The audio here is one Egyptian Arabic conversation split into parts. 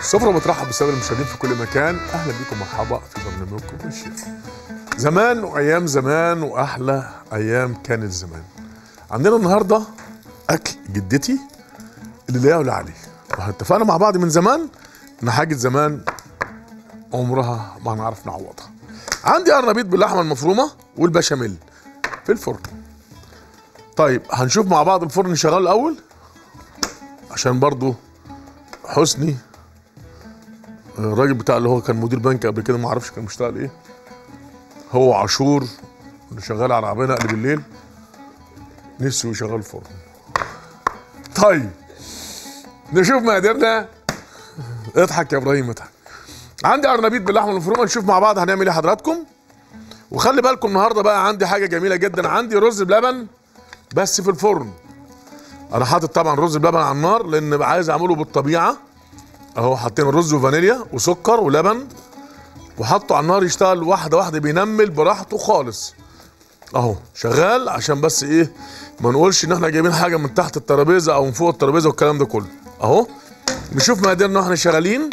السفرة بترحب بالسادة المشاهدين في كل مكان أهلا بكم مرحبا في برنامجكم الشيف زمان وأيام زمان وأحلى أيام كانت زمان عندنا النهاردة أكل جدتي اللي لا يعلى عليه واتفقنا مع بعض من زمان إن حاجة زمان عمرها ما هنعرف نعوضها عندي قرنبيط باللحمة المفرومة والبشاميل في الفرن طيب هنشوف مع بعض الفرن شغال الأول عشان برضو حسني الراجل بتاع اللي هو كان مدير بنك قبل كده ما اعرفش كان بيشتغل ايه هو عاشور اللي شغال على عربيه نقل بالليل نفسه يشغل فرن طيب نشوف مقاديرنا اضحك يا ابراهيم اضحك عندي قرنبيط باللحمه المفرومه نشوف مع بعض هنعمل ايه حضراتكم وخلي بالكم النهارده بقى عندي حاجه جميله جدا عندي رز بلبن بس في الفرن انا حاطط طبعا رز بلبن على النار لان عايز اعمله بالطبيعه اهو حاطين رز وفانيليا وسكر ولبن وحطه على النار يشتغل واحده واحده بينمل براحته خالص اهو شغال عشان بس ايه ما نقولش ان احنا جايبين حاجه من تحت الترابيزه او من فوق الترابيزه والكلام ده كله اهو نشوف مقاديرنا واحنا شغالين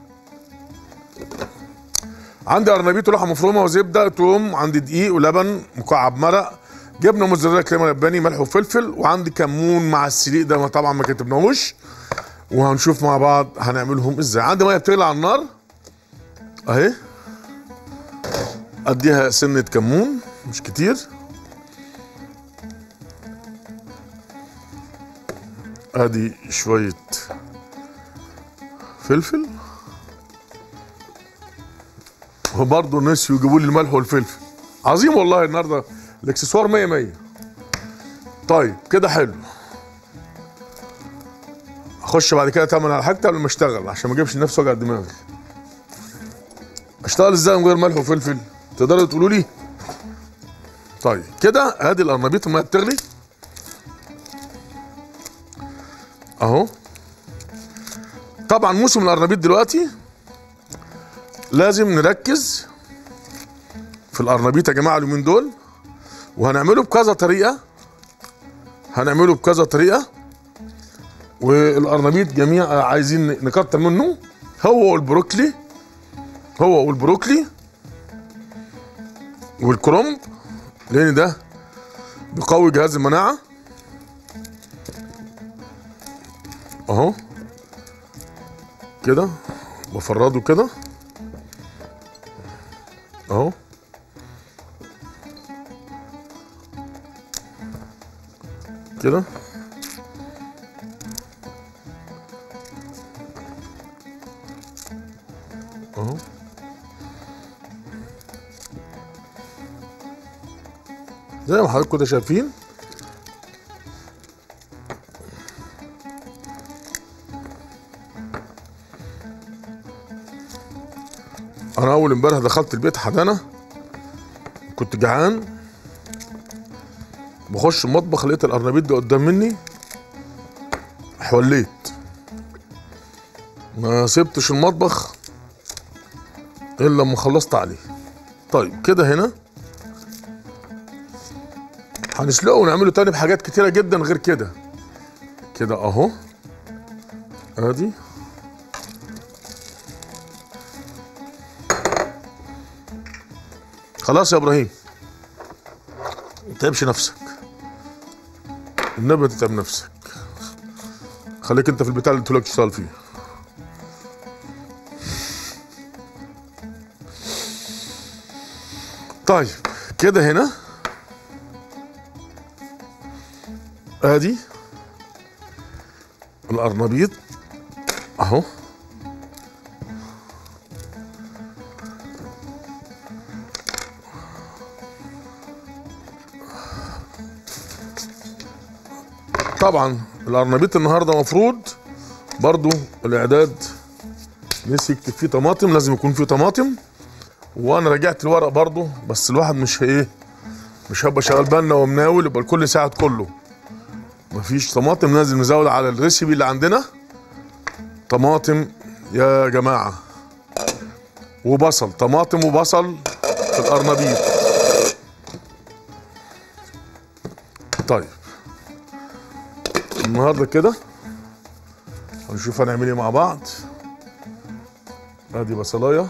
عندي قرنبيط ولحمه مفرومه وزبده توم عندي دقيق ولبن مكعب مرق جبنه موزاريلا كريمه لباني ملح وفلفل وعندي كمون مع السليق ده ما طبعا ما كتبناهوش وهنشوف مع بعض هنعملهم ازاي عندي ميه بتغلي على النار اهي اديها سنه كمون مش كتير ادي شويه فلفل وبرضه نسيوا يجيبوا لي الملح والفلفل عظيم والله النهارده الاكسسوار 100 100 طيب كده حلو اخش بعد كده تعمل على حاجتي قبل ما اشتغل عشان ما اجيبش لنفسي وجع دماغ اشتغل ازاي من غير ملح وفلفل تقدروا تقولوا لي طيب كده ادي القرنبيط الميه بتغلي اهو طبعا موسم القرنبيط دلوقتي لازم نركز في القرنبيط يا جماعه اليومين دول وهنعمله بكذا طريقه هنعمله بكذا طريقه والقرنبيط جميع عايزين نكتر منه هو والبروكلي هو والبروكلي والكرنب لان ده بيقوي جهاز المناعه اهو كده بفرده كده اهو كده اهو زي ما حضراتكم كده شايفين انا اول امبارح دخلت البيت حدانا كنت جعان بخش المطبخ لقيت القرنبيط ده قدام مني حوليت ما سبتش المطبخ الا لما خلصت عليه طيب كده هنا هنسلقه ونعمله تاني بحاجات كتيرة جدا غير كده كده اهو ادي خلاص يا ابراهيم متعبش نفسك النبي تتعب نفسك خليك انت في البتاع اللي قلت تشتغل فيه طيب كده هنا ادي القرنبيط اهو طبعا القرنبيط النهارده مفروض برضو الاعداد نسي يكتب فيه طماطم لازم يكون فيه طماطم وانا رجعت الورق برضو بس الواحد مش ايه مش هبقى شغال بالنا ومناول يبقى الكل ساعد كله مفيش طماطم لازم نزود على الريسيبي اللي عندنا طماطم يا جماعه وبصل طماطم وبصل في القرنبيط طيب النهارده كده هنشوف هنعمل ايه مع بعض ادي بصلايه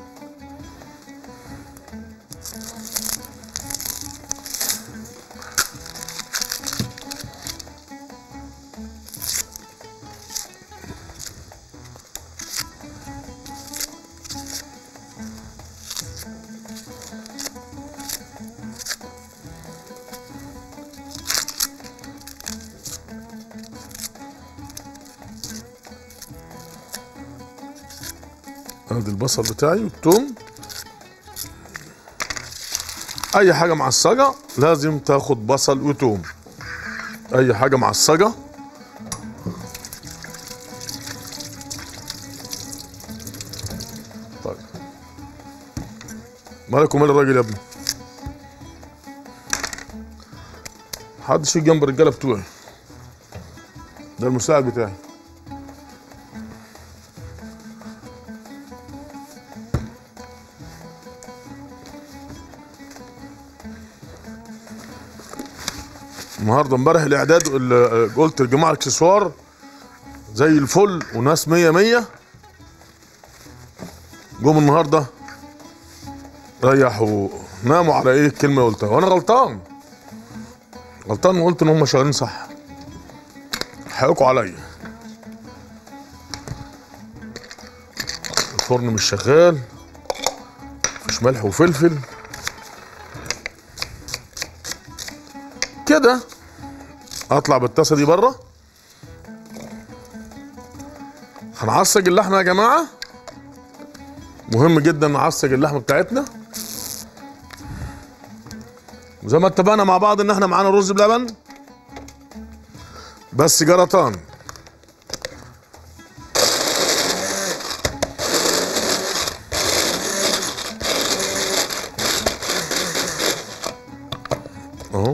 ادي البصل بتاعي والثوم اي حاجه معصجه لازم تاخد بصل وثوم اي حاجه معصجه طيب مالك ومال الراجل يا ابني محدش يجي جنب الرجاله بتوعي ده المساعد بتاعي النهارده امبارح الاعداد ال- قلت الجماعه الاكسسوار زي الفل وناس مية مية جم النهارده ريحوا ناموا على ايه الكلمه اللي قلتها وانا غلطان غلطان وقلت ان هم شغالين صح حقكوا عليا الفرن مش شغال مفيش ملح وفلفل كده اطلع بالطاسه دي بره هنعصج اللحمه يا جماعه مهم جدا نعصج اللحمه بتاعتنا وزي ما اتفقنا مع بعض ان احنا معانا رز بلبن بس جرطان اهو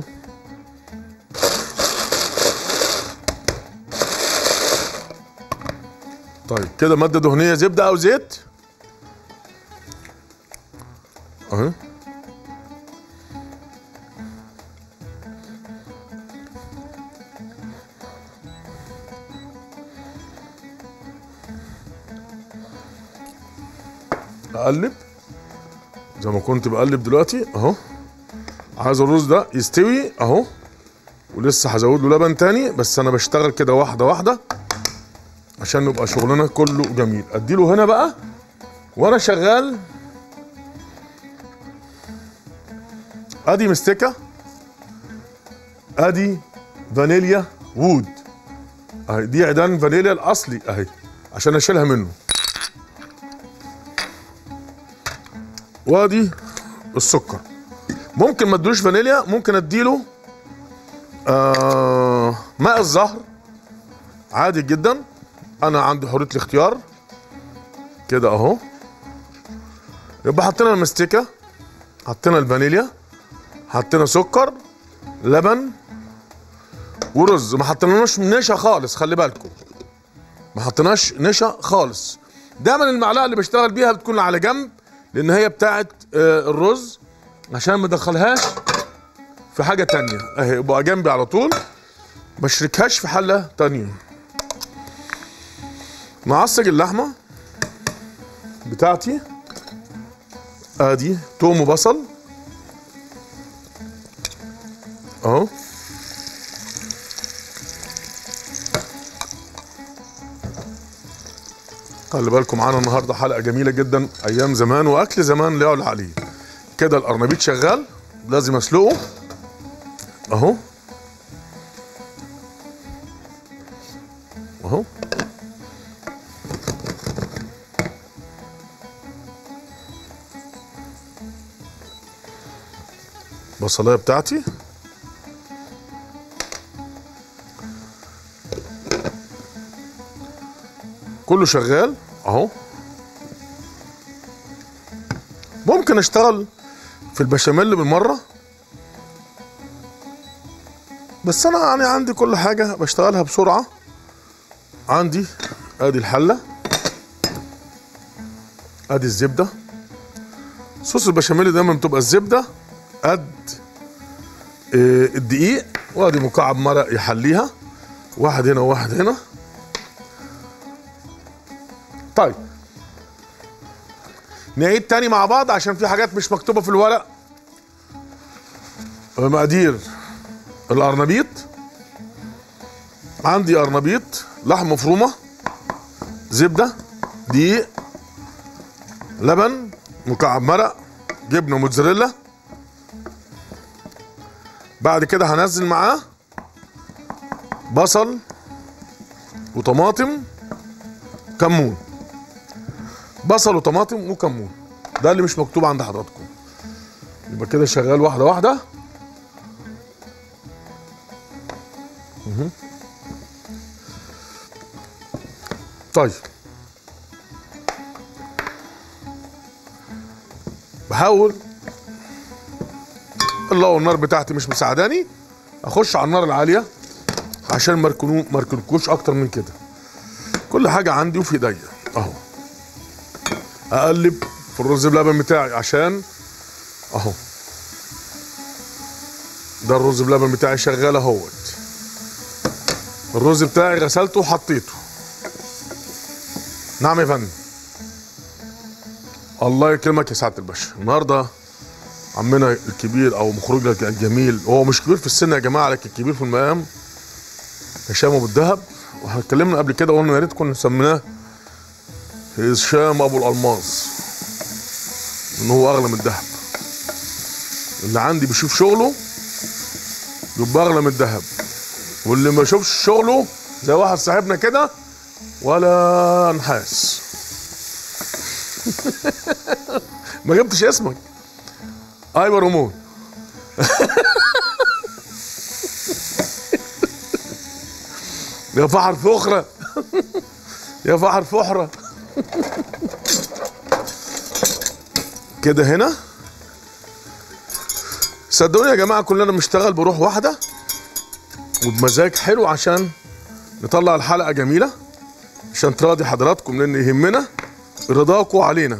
طيب كده ماده دهنيه زبده او زيت اهي اقلب زي ما كنت بقلب دلوقتي اهو عايز الرز ده يستوي اهو ولسه هزود له لبن تاني بس انا بشتغل كده واحده واحده عشان نبقى شغلنا كله جميل اديله هنا بقى وانا شغال ادي مستكه ادي فانيليا وود اهي دي عيدان فانيليا الاصلي اهي عشان اشيلها منه وادي السكر ممكن ما ادلوش فانيليا ممكن اديله آه ماء الزهر عادي جدا انا عندي حريه الاختيار كده اهو يبقى حطينا المستكه حطينا الفانيليا حطينا سكر لبن ورز ما حطيناش نشا خالص خلي بالكم ما حطيناش نشا خالص دايما المعلقه اللي بشتغل بيها بتكون على جنب لان هي بتاعت آه، الرز عشان ما ادخلهاش في حاجه تانية اهي يبقى جنبي على طول ما اشركهاش في حله تانية نعصج اللحمه بتاعتي ادي توم وبصل اهو خلي بالكم معانا النهارده حلقه جميله جدا ايام زمان واكل زمان لا يعلى عليه كده القرنبيط شغال لازم اسلقه اهو اهو البصلايه بتاعتي كله شغال اهو ممكن اشتغل في البشاميل بالمره بس انا يعني عندي كل حاجه بشتغلها بسرعه عندي ادي الحله ادي الزبده صوص البشاميل دايما بتبقى الزبده قد آه، الدقيق وادي مكعب مرق يحليها واحد هنا وواحد هنا طيب نعيد تاني مع بعض عشان في حاجات مش مكتوبه في الورق مقادير القرنبيط عندي قرنبيط لحمه مفرومه زبده دقيق لبن مكعب مرق جبنه موتزاريلا بعد كده هنزل معاه بصل وطماطم كمون بصل وطماطم وكمون ده اللي مش مكتوب عند حضراتكم يبقى كده شغال واحده واحده مهم. طيب بحاول الله النار بتاعتي مش مساعداني اخش على النار العاليه عشان ما اركنو ما اركنكوش اكتر من كده كل حاجه عندي وفي ايديا اهو اقلب في الرز بلبن بتاعي عشان اهو ده الرز بلبن بتاعي شغال اهوت الرز بتاعي غسلته وحطيته نعم يا فندم الله يكرمك يا سعاده الباشا النهارده عمنا الكبير او مخرجنا الجميل هو مش كبير في السن يا جماعه لكن كبير في المقام هشام ابو الدهب واحنا اتكلمنا قبل كده وقلنا يا ريت كنا سميناه هشام ابو الالماس ان هو اغلى من الذهب اللي عندي بيشوف شغله يبقى اغلى من الذهب واللي ما يشوفش شغله زي واحد صاحبنا كده ولا نحاس ما جبتش اسمك ايوه رمون يا فحر فخرة يا فحر فحرة كده هنا صدقوني يا جماعة كلنا بنشتغل بروح واحدة وبمزاج حلو عشان نطلع الحلقة جميلة عشان تراضي حضراتكم لأن يهمنا رضاكم علينا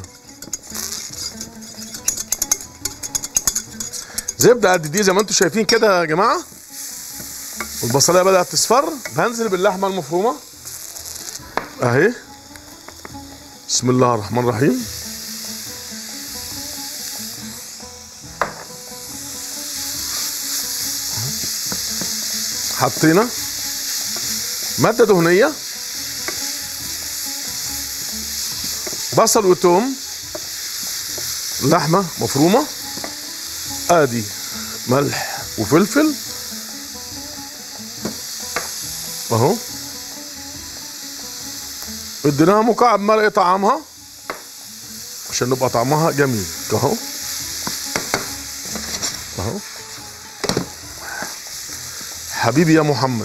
زبدة قد دي زي ما انتم شايفين كده يا جماعة والبصلية بدأت تصفر بنزل باللحمة المفرومة اهي بسم الله الرحمن الرحيم حطينا مادة دهنية بصل وتوم لحمة مفرومة ادي ملح وفلفل اهو اديناها مكعب مرق طعمها عشان نبقى طعمها جميل اهو اهو حبيبي يا محمد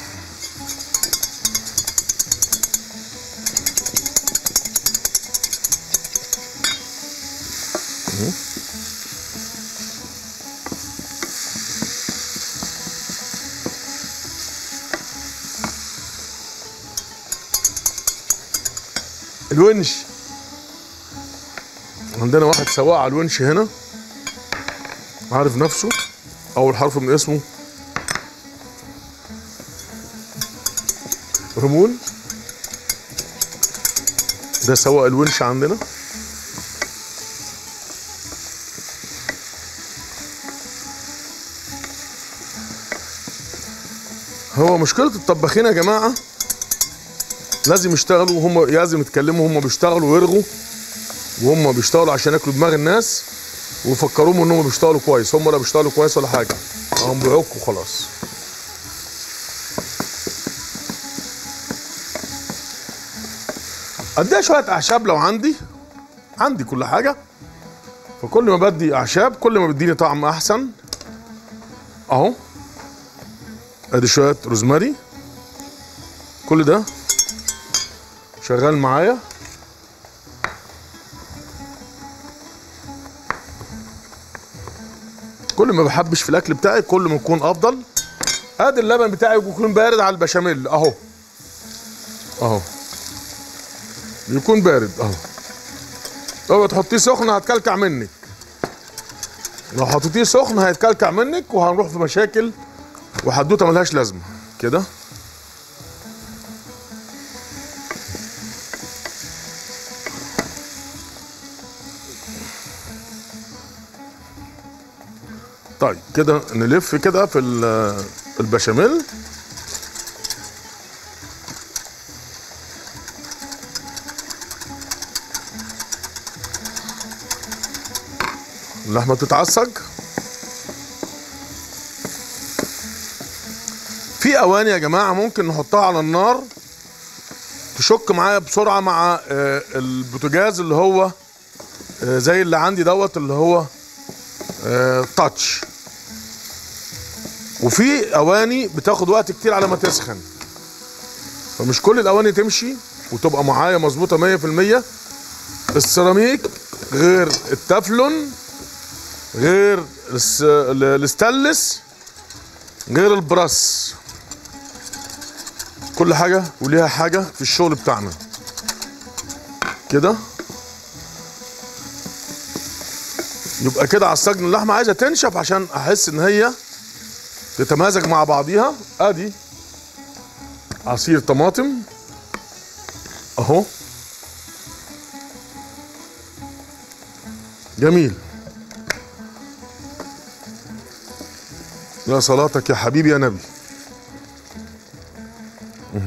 الونش عندنا واحد سواق على الونش هنا عارف نفسه اول حرف من اسمه رمون ده سواق الونش عندنا هو مشكلة الطباخين يا جماعة لازم يشتغلوا وهم لازم يتكلموا وهم بيشتغلوا ويرغوا وهم بيشتغلوا عشان ياكلوا دماغ الناس ويفكروهم انهم بيشتغلوا كويس هم لا بيشتغلوا كويس ولا حاجه هم بيعكوا خلاص اديها شويه اعشاب لو عندي عندي كل حاجه فكل ما بدي اعشاب كل ما بيديني طعم احسن اهو ادي شويه روزماري كل ده شغال معايا كل ما بحبش في الاكل بتاعي كل ما يكون افضل ادي اللبن بتاعي يكون بارد على البشاميل اهو اهو يكون بارد اهو لو تحطيه سخن هتكلكع منك لو حطيتيه سخن هيتكلكع منك وهنروح في مشاكل وحدوته ملهاش لازمه كده طيب كده نلف كده في ال- البشاميل اللحمه تتعصج في اواني يا جماعه ممكن نحطها على النار تشك معايا بسرعه مع آه، البوتاجاز اللي هو آه، زي اللي عندي دوت اللي هو آه، تاتش وفي اواني بتاخد وقت كتير على ما تسخن فمش كل الاواني تمشي وتبقى معايا مظبوطه 100% السيراميك غير التeflon غير الس- ال- الستانلس غير البراس كل حاجه وليها حاجه في الشغل بتاعنا كده يبقى كده عصجنا اللحمه عايزه تنشف عشان احس ان هي تتمازج مع بعضيها ادي عصير طماطم اهو جميل يا صلاتك يا حبيبي يا نبي مم.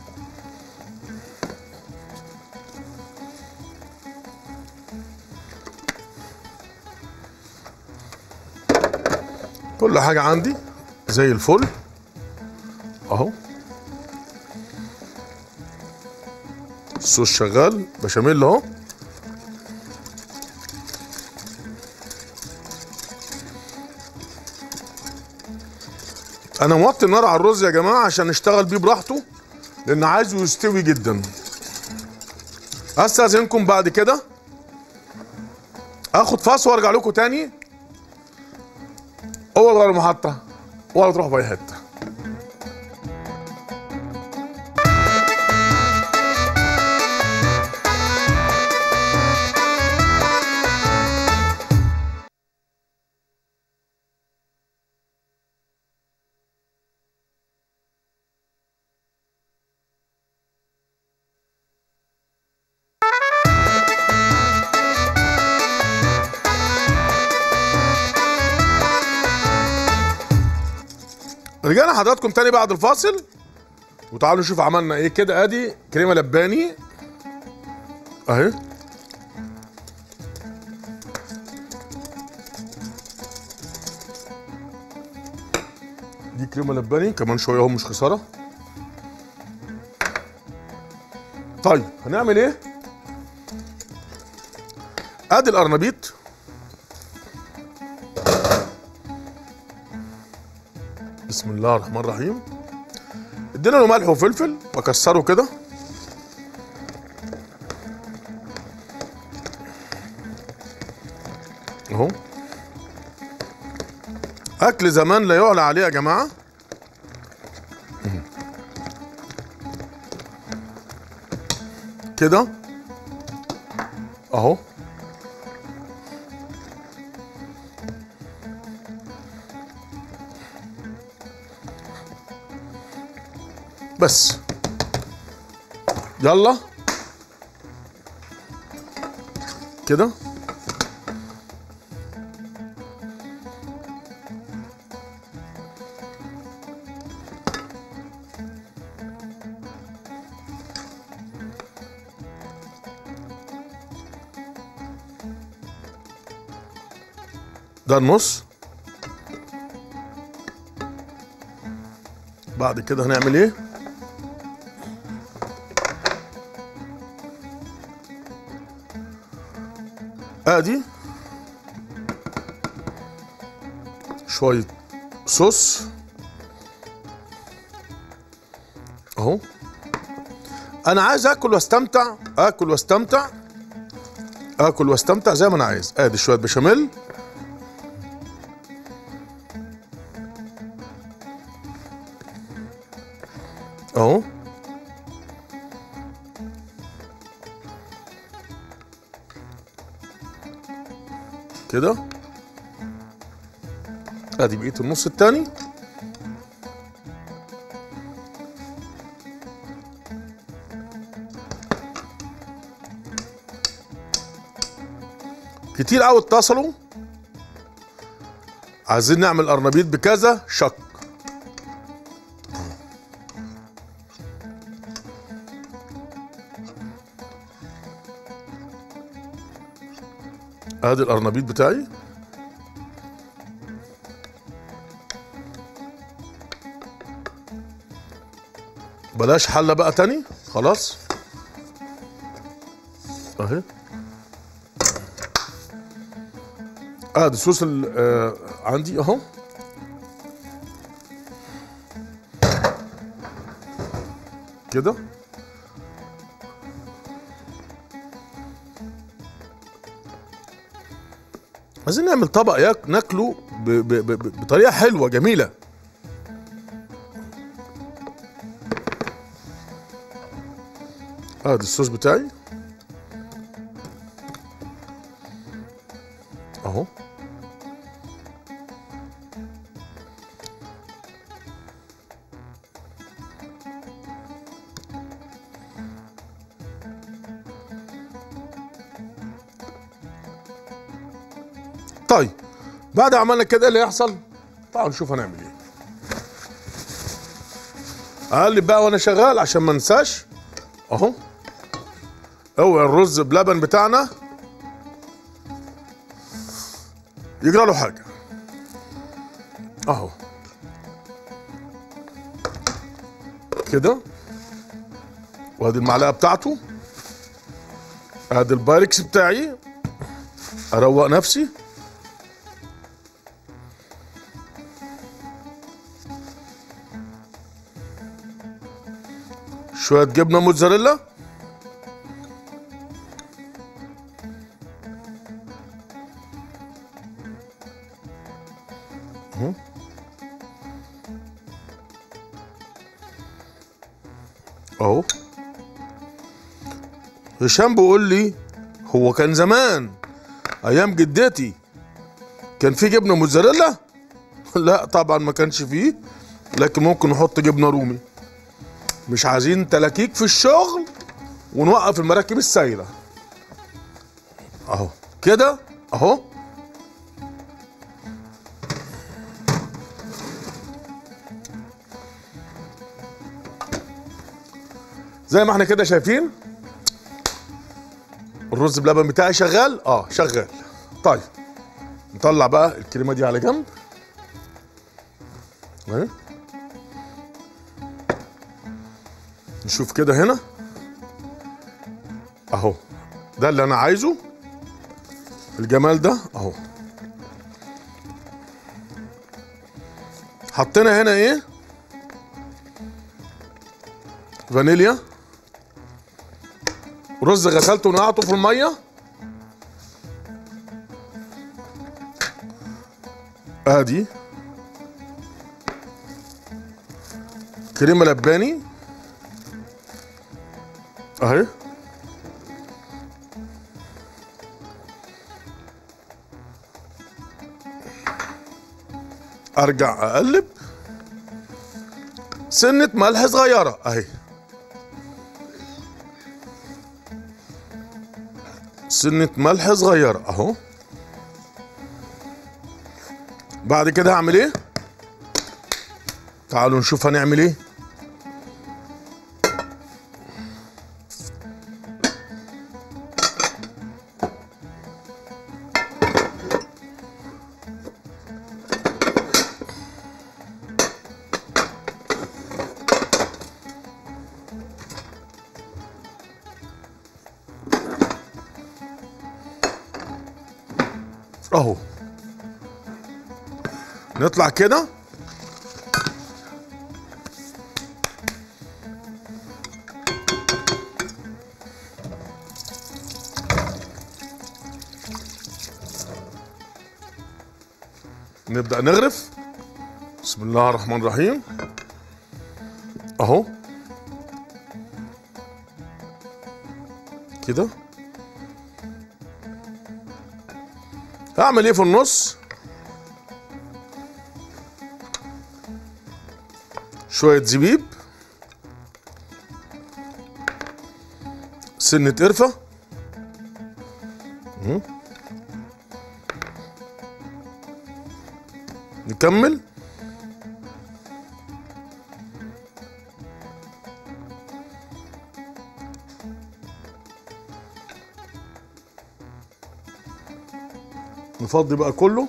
كل حاجة عندي زي الفل اهو الصوص شغال بشاميل اهو انا موطي النار على الرز يا جماعه عشان نشتغل بيه براحته لان عايزه يستوي جدا استاذنكم بعد كده اخد فاصل وارجع لكم تاني اول غير المحطه ولا تروح في اي حته رجعنا حضراتكم تاني بعد الفاصل وتعالوا نشوف عملنا ايه كده ادي كريمه لباني اهي دي كريمه لباني كمان شويه اهو مش خساره طيب هنعمل ايه ادي القرنبيط بسم الله الرحمن الرحيم ادينا له ملح وفلفل واكسره كده اهو اكل زمان لا يعلى عليه يا جماعه كده اهو بس يلا كده ده النص بعد كده هنعمل ايه ادي شوية صوص اهو انا عايز اكل واستمتع اكل واستمتع اكل واستمتع زي ما انا عايز ادي شوية بشاميل اهو كده ادي بقيه النص التاني كتير قوي اتصلوا عايزين نعمل قرنبيط بكذا شق ادي القرنبيط بتاعي بلاش حله بقى تاني خلاص اهي ادي صوص ال- آه عندي اهو كده عايزين نعمل طبق ياك ناكله ب- ب- ب- بطريقه حلوه جميله ادي الصوص بتاعي اهو طيب بعد عملنا كده إيه اللي يحصل تعالوا نشوف هنعمل ايه اقلب بقى وانا شغال عشان ما انساش اهو هو الرز بلبن بتاعنا يجرى له حاجه اهو كده وادي المعلقه بتاعته ادي البايركس بتاعي اروق نفسي شويه جبنه موتزاريلا اهو. اهو هشام بيقول لي هو كان زمان ايام جدتي كان في جبنه موتزاريلا لا طبعا ما كانش فيه لكن ممكن نحط جبنه رومي مش عايزين تلاكيك في الشغل ونوقف المراكب السايره اهو كده اهو زي ما احنا كده شايفين الرز بلبن بتاعي شغال اه شغال طيب نطلع بقى الكريمه دي على جنب اهي نشوف كده هنا اهو ده اللي انا عايزه الجمال ده اهو حطينا هنا ايه فانيليا رز غسلته ونقعته في الميه ادي كريمه لباني اهي ارجع اقلب سنة ملح صغيرة اهي سنة ملح صغيرة اهو بعد كده هعمل ايه تعالوا نشوف هنعمل ايه اهو نطلع كده نبدأ نغرف بسم الله الرحمن الرحيم اهو كده هعمل ايه في النص شوية زبيب سنة قرفة مم. نكمل نفضي بقى كله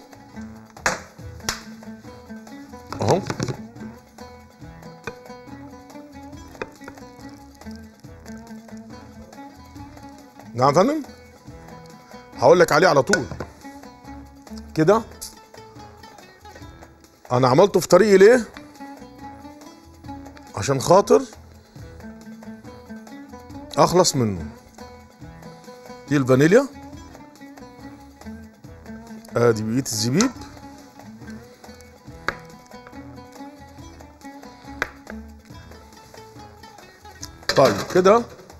اهو نعم يا فندم هقول لك عليه على طول كده انا عملته في طريقي ليه عشان خاطر اخلص منه دي الفانيليا ادي بقيه الزبيب طيب كده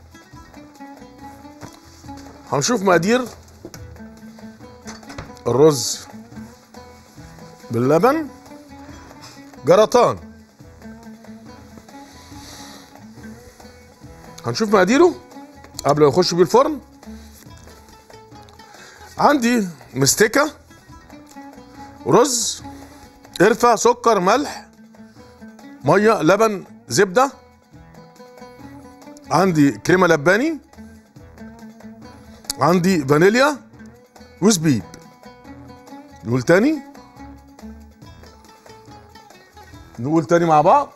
هنشوف مقادير الرز باللبن جرطان هنشوف مقاديره قبل ما يخش بيه الفرن عندي مستكه رز قرفه سكر ملح ميه لبن زبده عندي كريمه لباني عندي فانيليا وزبيب نقول تاني نقول تاني مع بعض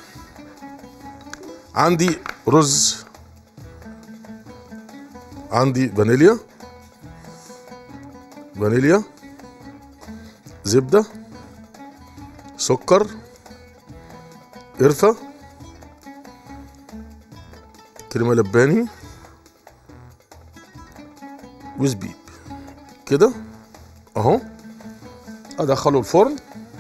عندي رز عندي فانيليا فانيليا زبدة سكر قرفة كريمة لباني وزبيب كده اهو ادخله الفرن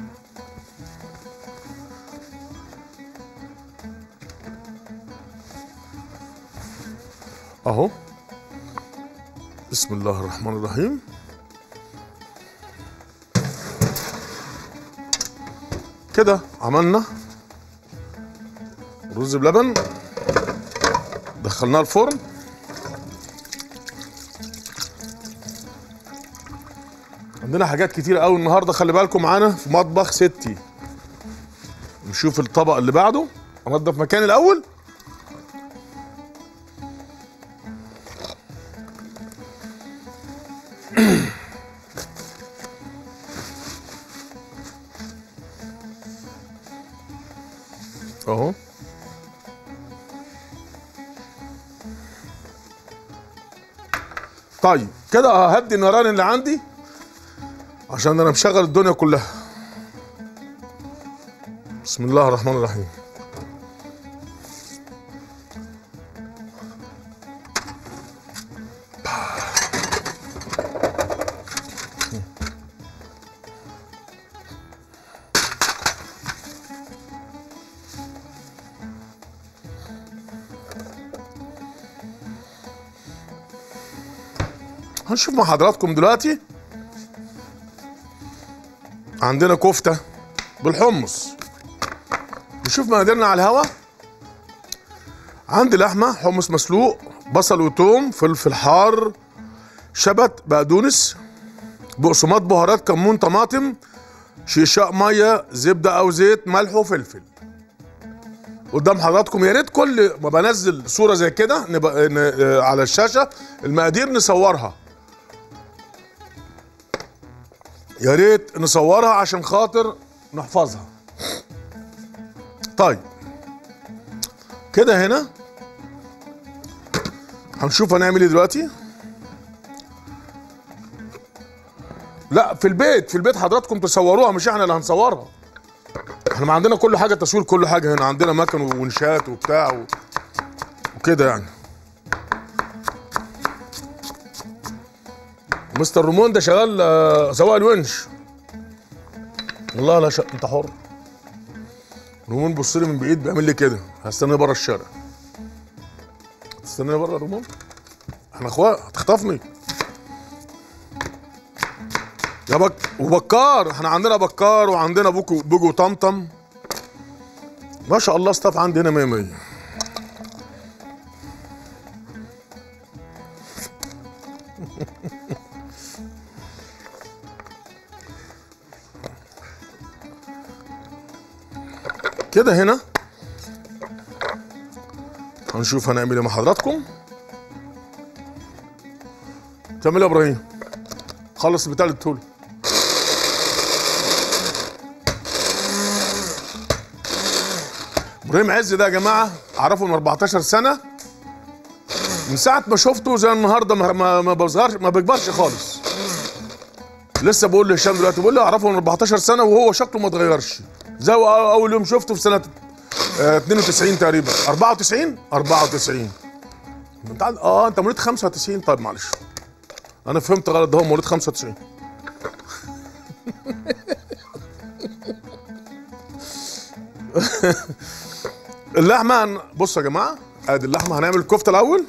اهو بسم الله الرحمن الرحيم كده عملنا رز بلبن دخلناه الفرن عندنا حاجات كتير قوي النهارده خلي بالكم معانا في مطبخ ستي نشوف الطبق اللي بعده انضف مكان الاول اهو طيب كده ههدي النيران اللي عندي عشان انا مشغل الدنيا كلها بسم الله الرحمن الرحيم هنشوف مع حضراتكم دلوقتي عندنا كفته بالحمص نشوف مقاديرنا على الهوا عندي لحمه حمص مسلوق بصل وتوم فلفل حار شبت بقدونس بقسماط بهارات كمون طماطم شيشاء ميه زبده او زيت ملح وفلفل قدام حضراتكم يا ريت كل ما بنزل صوره زي كده نبقى ن- آه، على الشاشه المقادير نصورها يا ريت نصورها عشان خاطر نحفظها طيب كده هنا هنشوف هنعمل ايه دلوقتي لا في البيت في البيت حضراتكم تصوروها مش احنا اللي هنصورها احنا ما عندنا كل حاجه تصوير كل حاجه هنا عندنا مكن ونشات وبتاع و... وكده يعني مستر رومون ده شغال آه، سواق الونش والله لا شك انت حر رومون بص لي من بعيد بيعمل لي كده هستنى بره الشارع تستنى بره رومون احنا اخوات هتخطفني يا بك وبكار احنا عندنا بكار وعندنا بوكو بوجو طمطم ما شاء الله استاف عندي هنا 100 100 كده هنا هنشوف هنعمل ايه مع حضراتكم تعمل ايه يا ابراهيم خلص البتاع اللي اديتهولي ابراهيم عز ده يا جماعه اعرفه من 14 سنه من ساعه ما شفته زي النهارده ما ما, ما بظهرش ما بيكبرش خالص لسه بقول لهشام دلوقتي بقول له اعرفه من 14 سنه وهو شكله ما اتغيرش زي اول يوم شفته في سنه آه 92 تقريبا 94 94 انت عند- اه انت مواليد 95 طيب معلش انا فهمت غلط ده هو مواليد 95 اللحمه هن... بصوا يا جماعه ادي اللحمه هنعمل الكفته الاول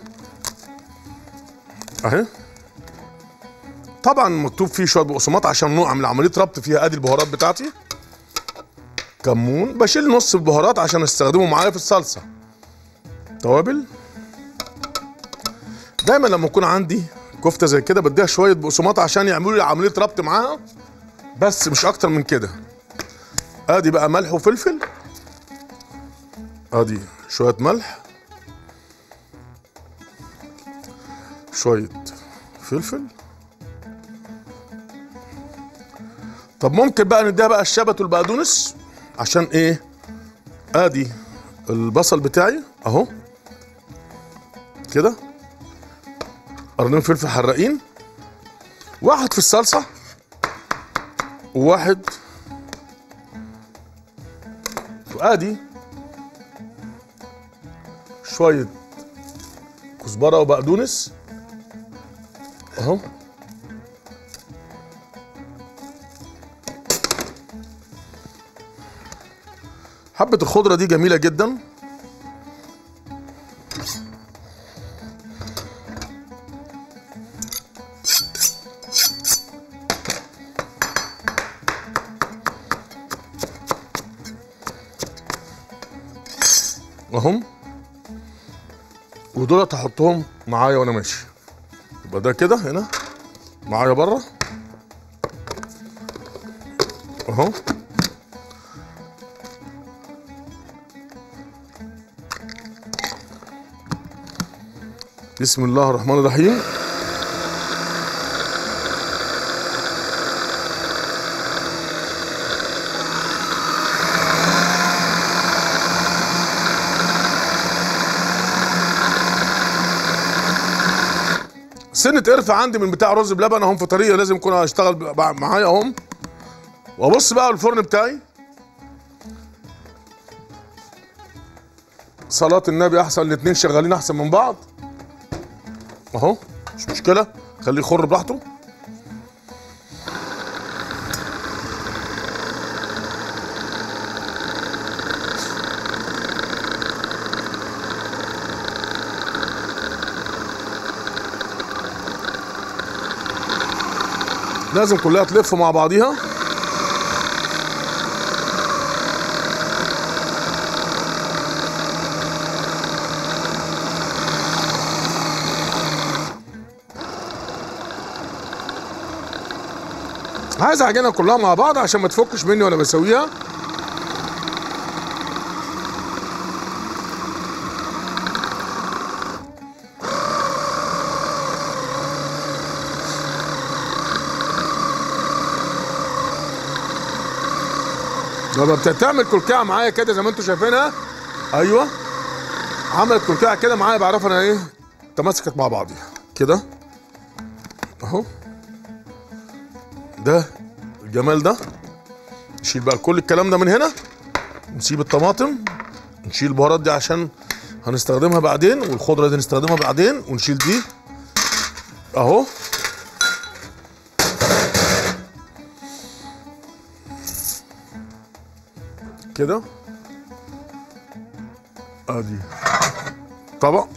اهي طبعا مكتوب فيه شويه بقسماط عشان نوع من عمليه ربط فيها ادي البهارات بتاعتي كمون بشيل نص البهارات عشان استخدمه معايا في الصلصه توابل دايما لما يكون عندي كفته زي كده بديها شويه بقسماط عشان يعملوا لي عمليه ربط معاها بس مش اكتر من كده ادي بقى ملح وفلفل ادي شويه ملح شويه فلفل طب ممكن بقى نديها بقى الشبت والبقدونس عشان ايه ادي البصل بتاعي اهو كده قرنين فلفل حراقين واحد في الصلصه وواحد وادي شويه كزبره وبقدونس اهو حبة الخضرة دي جميلة جدا اهم ودولت هحطهم معايا وانا ماشي يبقى ده كده هنا معايا بره اهو بسم الله الرحمن الرحيم سنة قرفة عندي من بتاع رز بلبن اهم في طريقة لازم يكون اشتغل ب- معايا اهم وابص بقى الفرن بتاعي صلاة النبي احسن الاتنين شغالين احسن من بعض اهو مش مشكلة خليه يخر براحته لازم كلها تلف مع بعضيها عايز اعجنها كلها مع بعض عشان ما تفكش مني وانا بسويها لما بتعمل كلكعه معايا كده زي ما انتم شايفينها ايوه عملت كلكعه كده معايا بعرف انا ايه تماسكت مع بعضيها كده اهو ده الجمال ده نشيل بقى كل الكلام ده من هنا نسيب الطماطم نشيل البهارات دي عشان هنستخدمها بعدين والخضره دي نستخدمها بعدين ونشيل دي اهو كده ادي طبق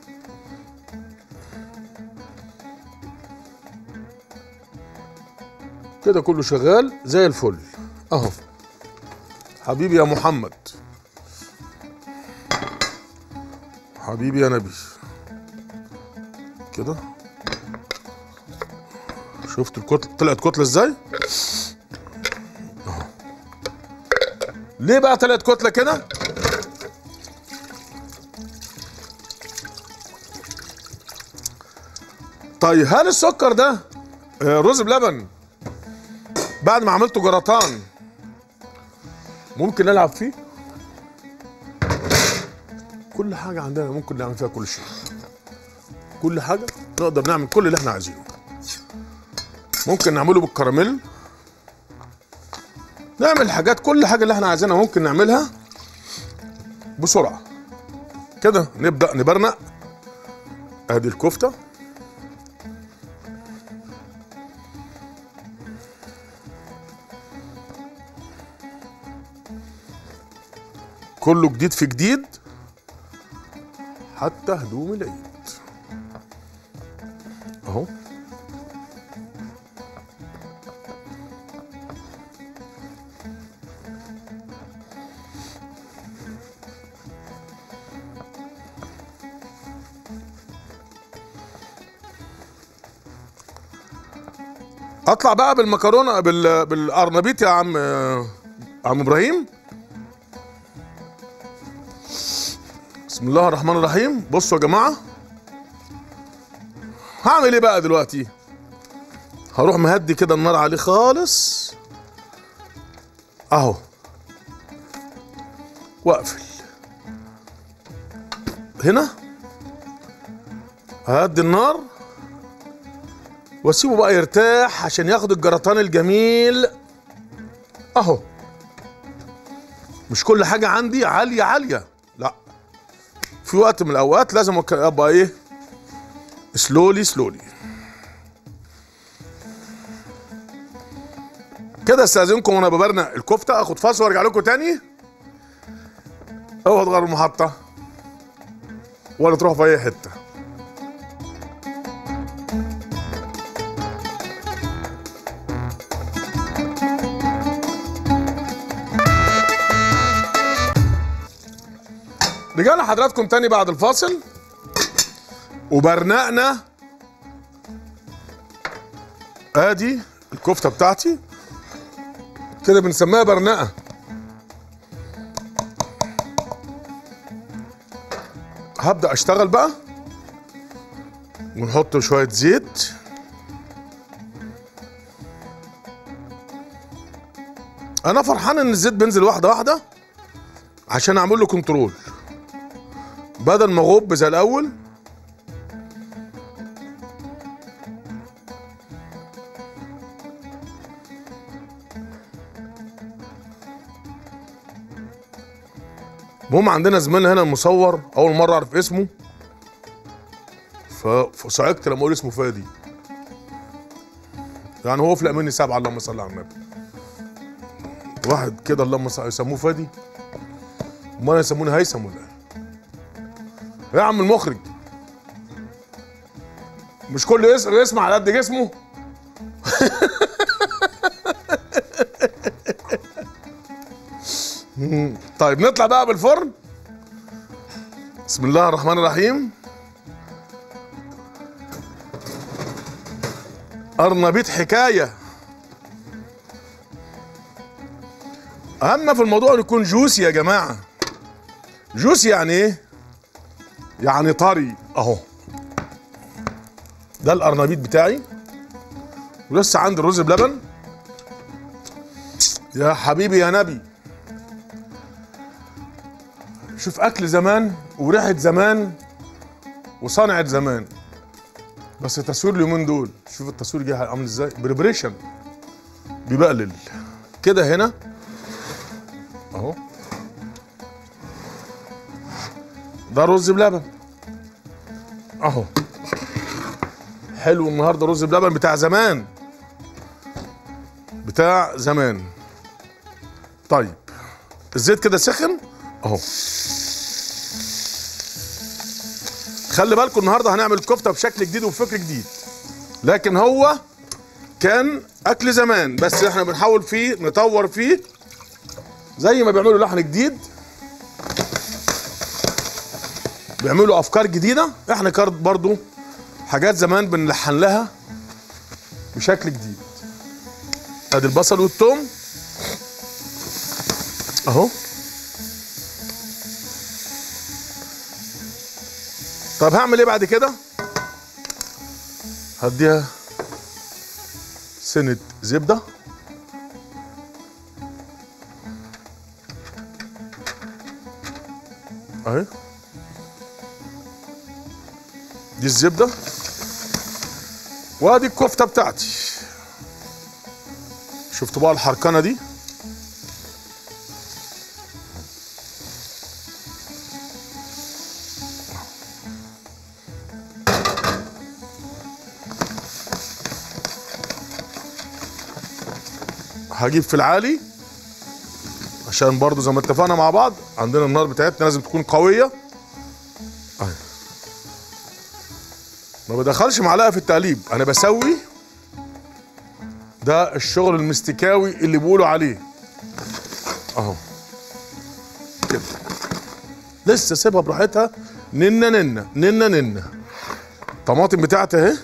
كده كله شغال زي الفل اهو حبيبي يا محمد حبيبي يا نبي كده شفت الكتله طلعت كتله ازاي ليه بقى طلعت كتله كده طيب هل السكر ده آه، رز بلبن بعد ما عملته جراتان ممكن نلعب فيه كل حاجة عندنا ممكن نعمل فيها كل شيء كل حاجة نقدر نعمل كل اللي احنا عايزينه ممكن نعمله بالكراميل نعمل حاجات كل حاجة اللي احنا عايزينها ممكن نعملها بسرعة كده نبدأ نبرنق ادي الكفتة كله جديد في جديد حتى هدوم العيد اهو اطلع بقى بالمكرونه بال... بالقرنبيط يا عم عم ابراهيم بسم الله الرحمن الرحيم بصوا يا جماعه هعمل ايه بقى دلوقتي هروح مهدي كده النار عليه خالص اهو واقفل هنا ههدي النار واسيبه بقى يرتاح عشان ياخد الجرطان الجميل اهو مش كل حاجه عندي عاليه عاليه لا في وقت من الاوقات لازم أك- ابقى ايه سلولي سلولي كده استاذنكم وانا ببرنق الكفته اخد فاصل وارجع لكم تاني اوعوا تغيروا المحطه ولا تروحوا في اي حته رجعنا حضراتكم تاني بعد الفاصل وبرنقنا ادي الكفته بتاعتي كده بنسميها برنقه هبدا اشتغل بقى ونحط شويه زيت انا فرحان ان الزيت بينزل واحده واحده عشان اعمل له كنترول بدل ما اغب زي الاول المهم عندنا زميلنا هنا المصور اول مره اعرف اسمه ف- فصعقت لما اقول اسمه فادي يعني هو افلق مني سبعه اللهم صل على النبي واحد كده اللهم صل يسموه فادي امال يسموني هيثم ولا ايه يا عم المخرج مش كل اسم اسم على قد جسمه طيب نطلع بقى بالفرن بسم الله الرحمن الرحيم قرنبيط حكايه اهم في الموضوع انه يكون جوسي يا جماعه جوسي يعني ايه يعني طري اهو ده القرنبيط بتاعي ولسه عندي الرز بلبن يا حبيبي يا نبي شوف اكل زمان وريحه زمان وصنعه زمان بس التصوير اليومين دول شوف التصوير جه عامل ازاي بريبريشن بيبقلل كده هنا اهو ده رز بلبن اهو حلو النهارده رز بلبن بتاع زمان بتاع زمان طيب الزيت كده سخن اهو خلي بالكم النهارده هنعمل كفته بشكل جديد وبفكر جديد لكن هو كان اكل زمان بس احنا بنحاول فيه نطور فيه زي ما بيعملوا لحن جديد بيعملوا افكار جديده احنا كارت برضو حاجات زمان بنلحن لها بشكل جديد ادي البصل والثوم اهو طب هعمل ايه بعد كده هديها سنة زبدة اهي دي الزبدة وادي الكفتة بتاعتي شفتوا بقى الحركنة دي هجيب في العالي عشان برضو زي ما اتفقنا مع بعض عندنا النار بتاعتنا لازم تكون قوية أهي. ما بدخلش معلقة في التقليب انا بسوي ده الشغل المستكاوي اللي بيقولوا عليه اهو كده لسه سيبها براحتها ننه ننه ننه ننه الطماطم بتاعتي اهي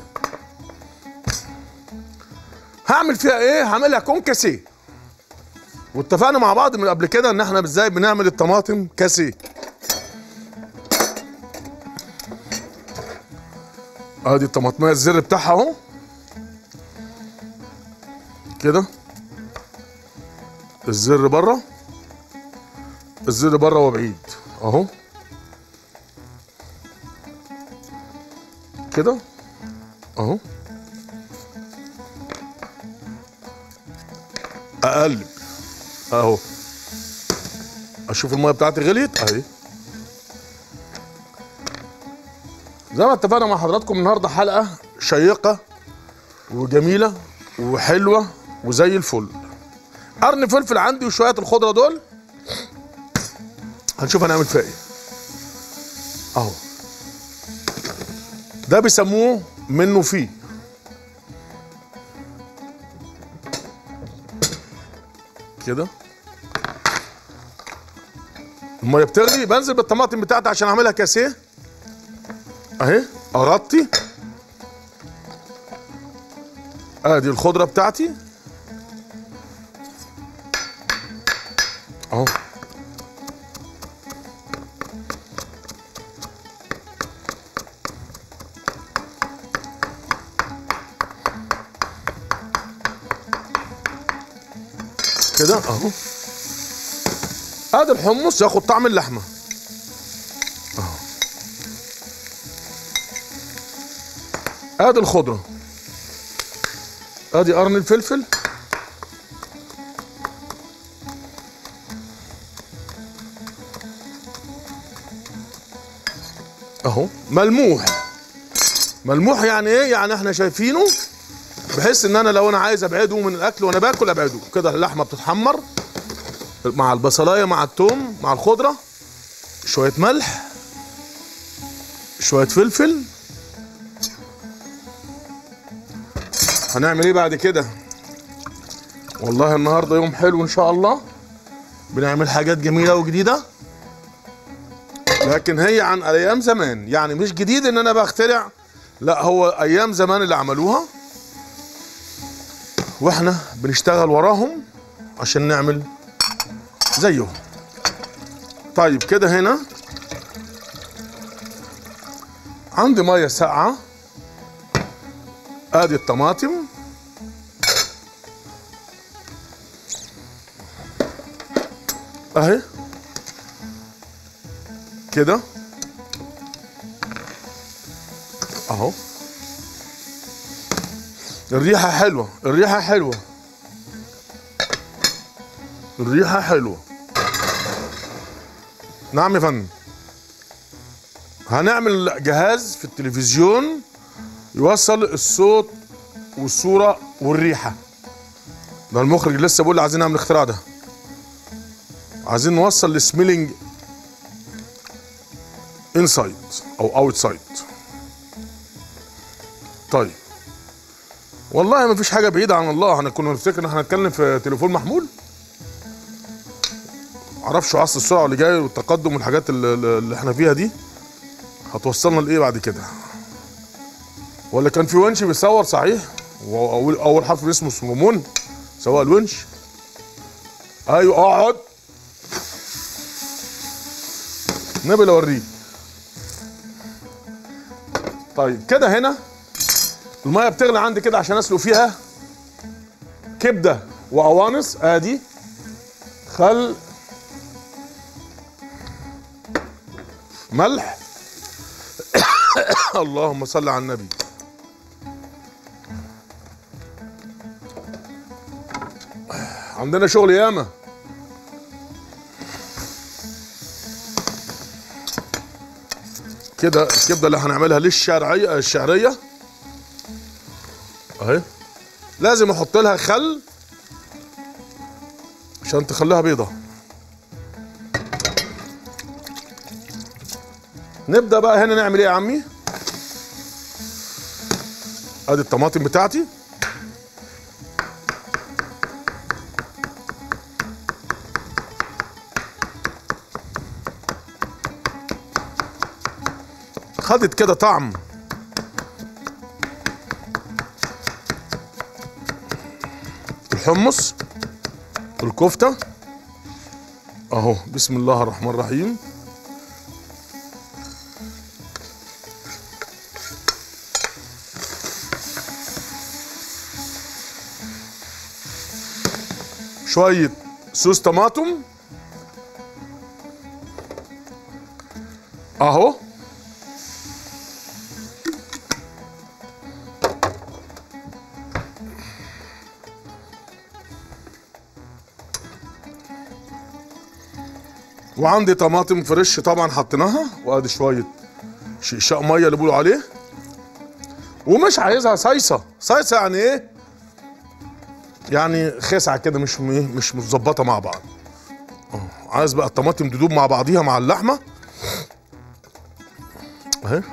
هعمل فيها ايه هعملها كونكاسيه واتفقنا مع بعض من قبل كده ان احنا ازاي بنعمل الطماطم كاسيه ادي الطماطميه الزر بتاعها اهو كده الزر بره الزر بره وبعيد اهو كده اهو اقلب اهو اشوف الميه بتاعتي غليت اهي زي ما اتفقنا مع حضراتكم النهارده حلقه شيقه وجميله وحلوه وزي الفل قرن فلفل عندي وشويه الخضره دول هنشوف هنعمل فيها ايه اهو ده بيسموه منه فيه كده الميه بتغلي بنزل بالطماطم بتاعتي عشان اعملها كاسيه اهي اغطي ادي الخضره بتاعتي اهو كده اهو ادي الحمص ياخد طعم اللحمه اهو ادي الخضره ادي قرن الفلفل اهو ملموح ملموح يعني ايه يعني احنا شايفينه بحيث ان انا لو انا عايز ابعده من الاكل وانا باكل ابعده كده اللحمه بتتحمر مع البصلايه مع التوم مع الخضره شويه ملح شويه فلفل هنعمل ايه بعد كده والله النهارده يوم حلو ان شاء الله بنعمل حاجات جميله وجديده لكن هي عن ايام زمان يعني مش جديد ان انا بخترع لا هو ايام زمان اللي عملوها واحنا بنشتغل وراهم عشان نعمل زيهم طيب كده هنا عندي ميه ساقعه ادي الطماطم اهي كده اهو الريحة حلوة الريحة حلوة الريحة حلوة نعم يا فندم هنعمل جهاز في التلفزيون يوصل الصوت والصورة والريحة ده المخرج لسه بيقول لي عايزين نعمل الاختراع ده عايزين نوصل السميلينج انسايد او اوتسايد طيب والله ما فيش حاجه بعيده عن الله احنا كنا نفتكر ان احنا هنتكلم في تليفون محمول معرفش عصر السرعه اللي جاي والتقدم والحاجات اللي, اللي احنا فيها دي هتوصلنا لايه بعد كده ولا كان في ونش بيصور صحيح واول اول حرف اسمه سليمون سواء الونش ايوه اقعد نبي اوريه طيب كده هنا الميه بتغلي عندي كده عشان اسلق فيها كبده وقوانص ادي خل ملح اللهم صل على النبي عندنا شغل ياما كده الكبده اللي هنعملها للشرعيه الشعريه اهي لازم احط لها خل عشان تخليها بيضه نبدا بقى هنا نعمل ايه يا عمي ادي الطماطم بتاعتي خدت كده طعم الحمص الكفته اهو بسم الله الرحمن الرحيم شويه صوص طماطم اهو وعندي طماطم فريش طبعا حطيناها وادي شويه شقشاق ميه اللي بيقولوا عليه ومش عايزها صيصه صيصه يعني ايه يعني خسعه كده مش م- مش متظبطه مع بعض آه، عايز بقى الطماطم تدوب مع بعضيها مع اللحمه اهي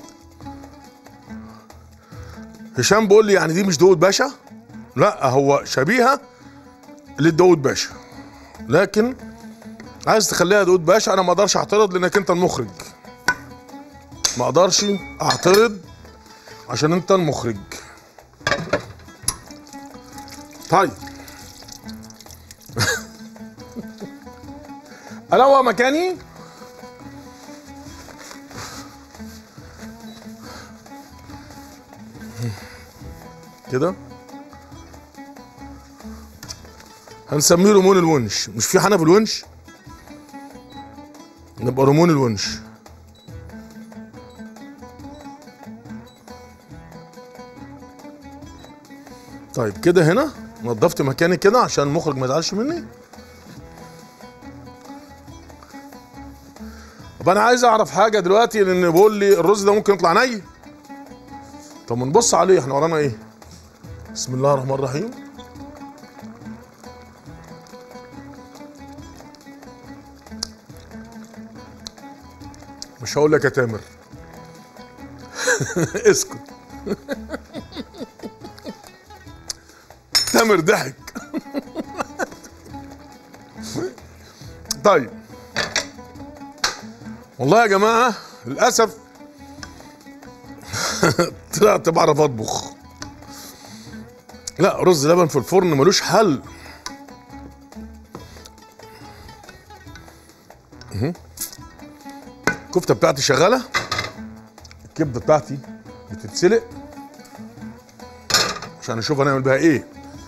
هشام بيقول لي يعني دي مش داود باشا لا هو شبيهه للداود باشا لكن عايز تخليها داود باشا انا ما اقدرش اعترض لانك انت المخرج ما اقدرش اعترض عشان انت المخرج طيب اروق مكاني كده هنسميه رمون الونش مش في حنف الونش نبقى رمون الونش طيب كده هنا نظفت مكاني كده عشان المخرج ما يزعلش مني طب انا عايز اعرف حاجه دلوقتي لان بيقول لي الرز ده ممكن يطلع ني طب ما نبص عليه احنا ورانا ايه بسم الله الرحمن الرحيم مش هقول لك يا تامر اسكت تامر ضحك طيب والله يا جماعه للاسف طلعت بعرف اطبخ لا رز لبن في الفرن ملوش حل مهم. الكفته بتاعتي شغاله الكبده بتاعتي بتتسلق عشان نشوف هنعمل بيها ايه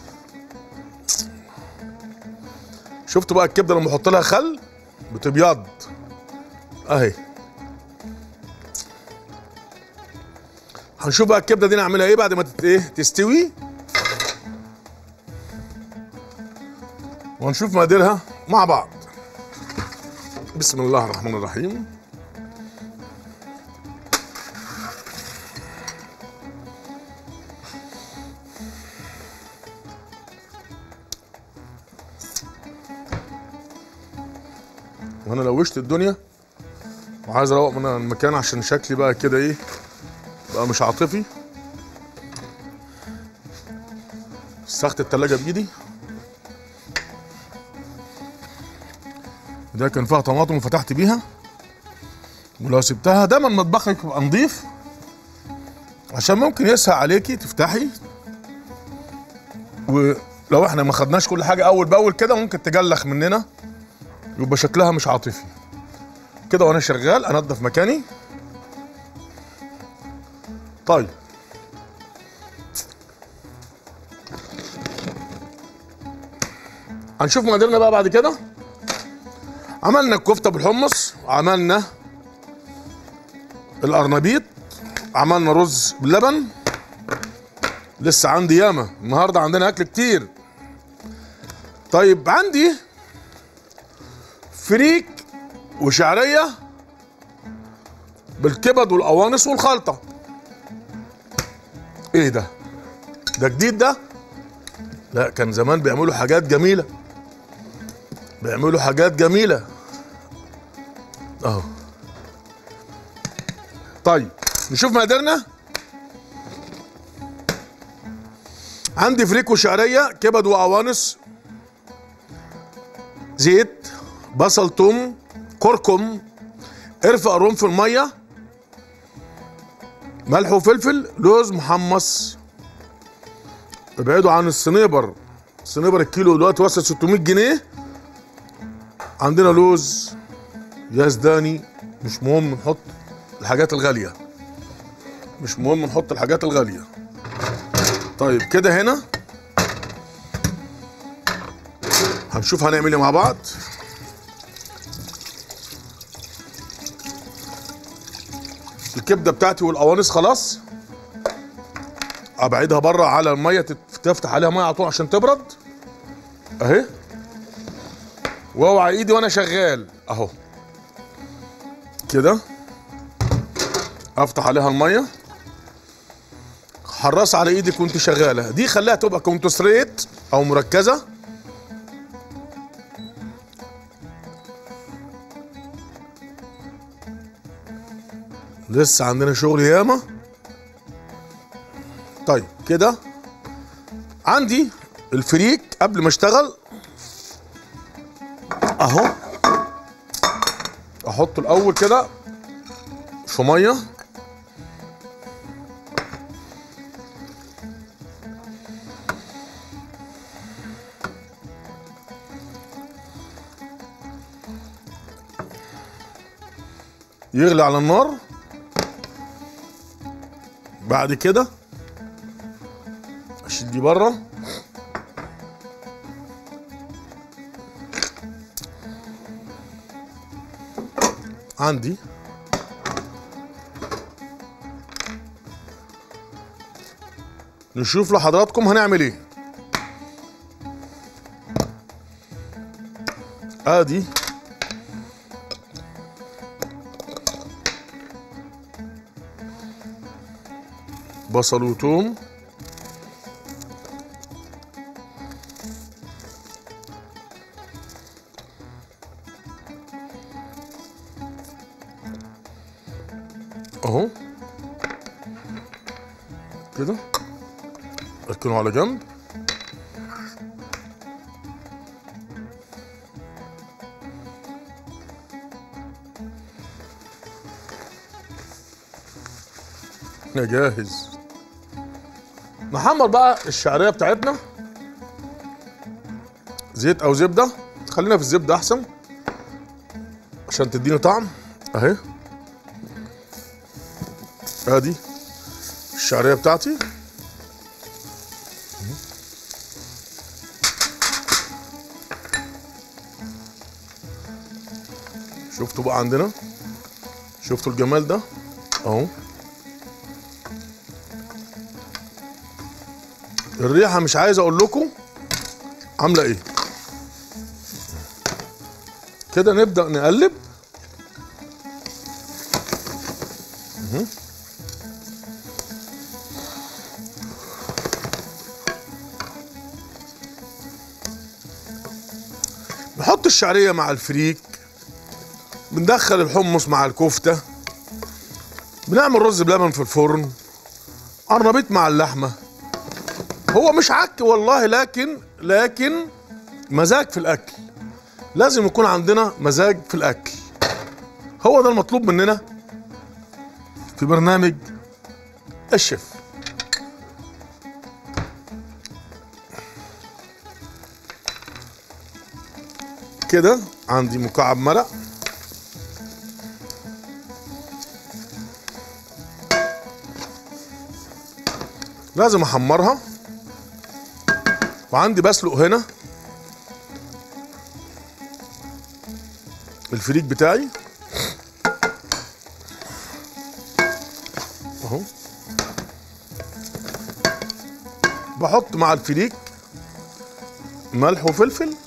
شفتوا بقى الكبده لما احط لها خل بتبيض اهي هنشوف بقى الكبده دي نعملها ايه بعد ما تت ايه تستوي وهنشوف مقاديرها مع بعض بسم الله الرحمن الرحيم وانا لوشت الدنيا وعايز اروق من المكان عشان شكلي بقى كده ايه بقى مش عاطفي سخت التلاجة بايدي ده كان فيها طماطم وفتحت بيها ولو سبتها دايما مطبخك يبقى نضيف عشان ممكن يسهل عليكي تفتحي ولو احنا ما خدناش كل حاجه اول باول كده ممكن تجلخ مننا يبقى شكلها مش عاطفي كده وانا شغال انضف مكاني طيب هنشوف مقاديرنا بقى بعد كده عملنا الكفته بالحمص عملنا القرنبيط عملنا رز باللبن لسه عندي ياما النهارده عندنا اكل كتير طيب عندي فريك وشعريه بالكبد والقوانص والخلطه ايه ده ده جديد ده لا كان زمان بيعملوا حاجات جميله بيعملوا حاجات جميله اهو طيب نشوف مقاديرنا عندي فريك وشعريه كبد وقوانص زيت بصل توم كركم قرفة قرنفل ميه ملح وفلفل لوز محمص ابعدوا عن الصنيبر الصنيبر الكيلو دلوقتي وصل 600 جنيه عندنا لوز يزداني مش مهم نحط الحاجات الغاليه مش مهم نحط الحاجات الغاليه طيب كده هنا هنشوف هنعمل ايه مع بعض الكبده بتاعتي والقوانص خلاص ابعدها بره على الميه تت- تفتح عليها ميه على طول عشان تبرد اهي واوعى ايدي وانا شغال اهو كده افتح عليها الميه حرص على ايدك وانت شغاله دي خليها تبقى كونتستريت او مركزه لسه عندنا شغل ياما طيب كده عندي الفريك قبل ما اشتغل اهو احطه الاول كده في ميه يغلي على النار بعد كده اشيل دي بره عندي نشوف لحضراتكم هنعمل ايه ادي بصل وثوم اهو كده اركنه على جنب احنا جاهز نحمر بقى الشعريه بتاعتنا زيت او زبده خلينا في الزبده احسن عشان تديني طعم اهي ادي الشعريه بتاعتي شفتوا بقى عندنا شفتوا الجمال ده اهو الريحه مش عايز اقول لكم عامله ايه كده نبدا نقلب مهم. نحط الشعريه مع الفريك بندخل الحمص مع الكفته بنعمل رز بلبن في الفرن قرنبيط مع اللحمه هو مش عك والله لكن لكن مزاج في الاكل لازم يكون عندنا مزاج في الاكل هو ده المطلوب مننا في برنامج الشيف كده عندي مكعب مرق لازم احمرها وعندي بسلق هنا الفريك بتاعي اهو بحط مع الفريك ملح وفلفل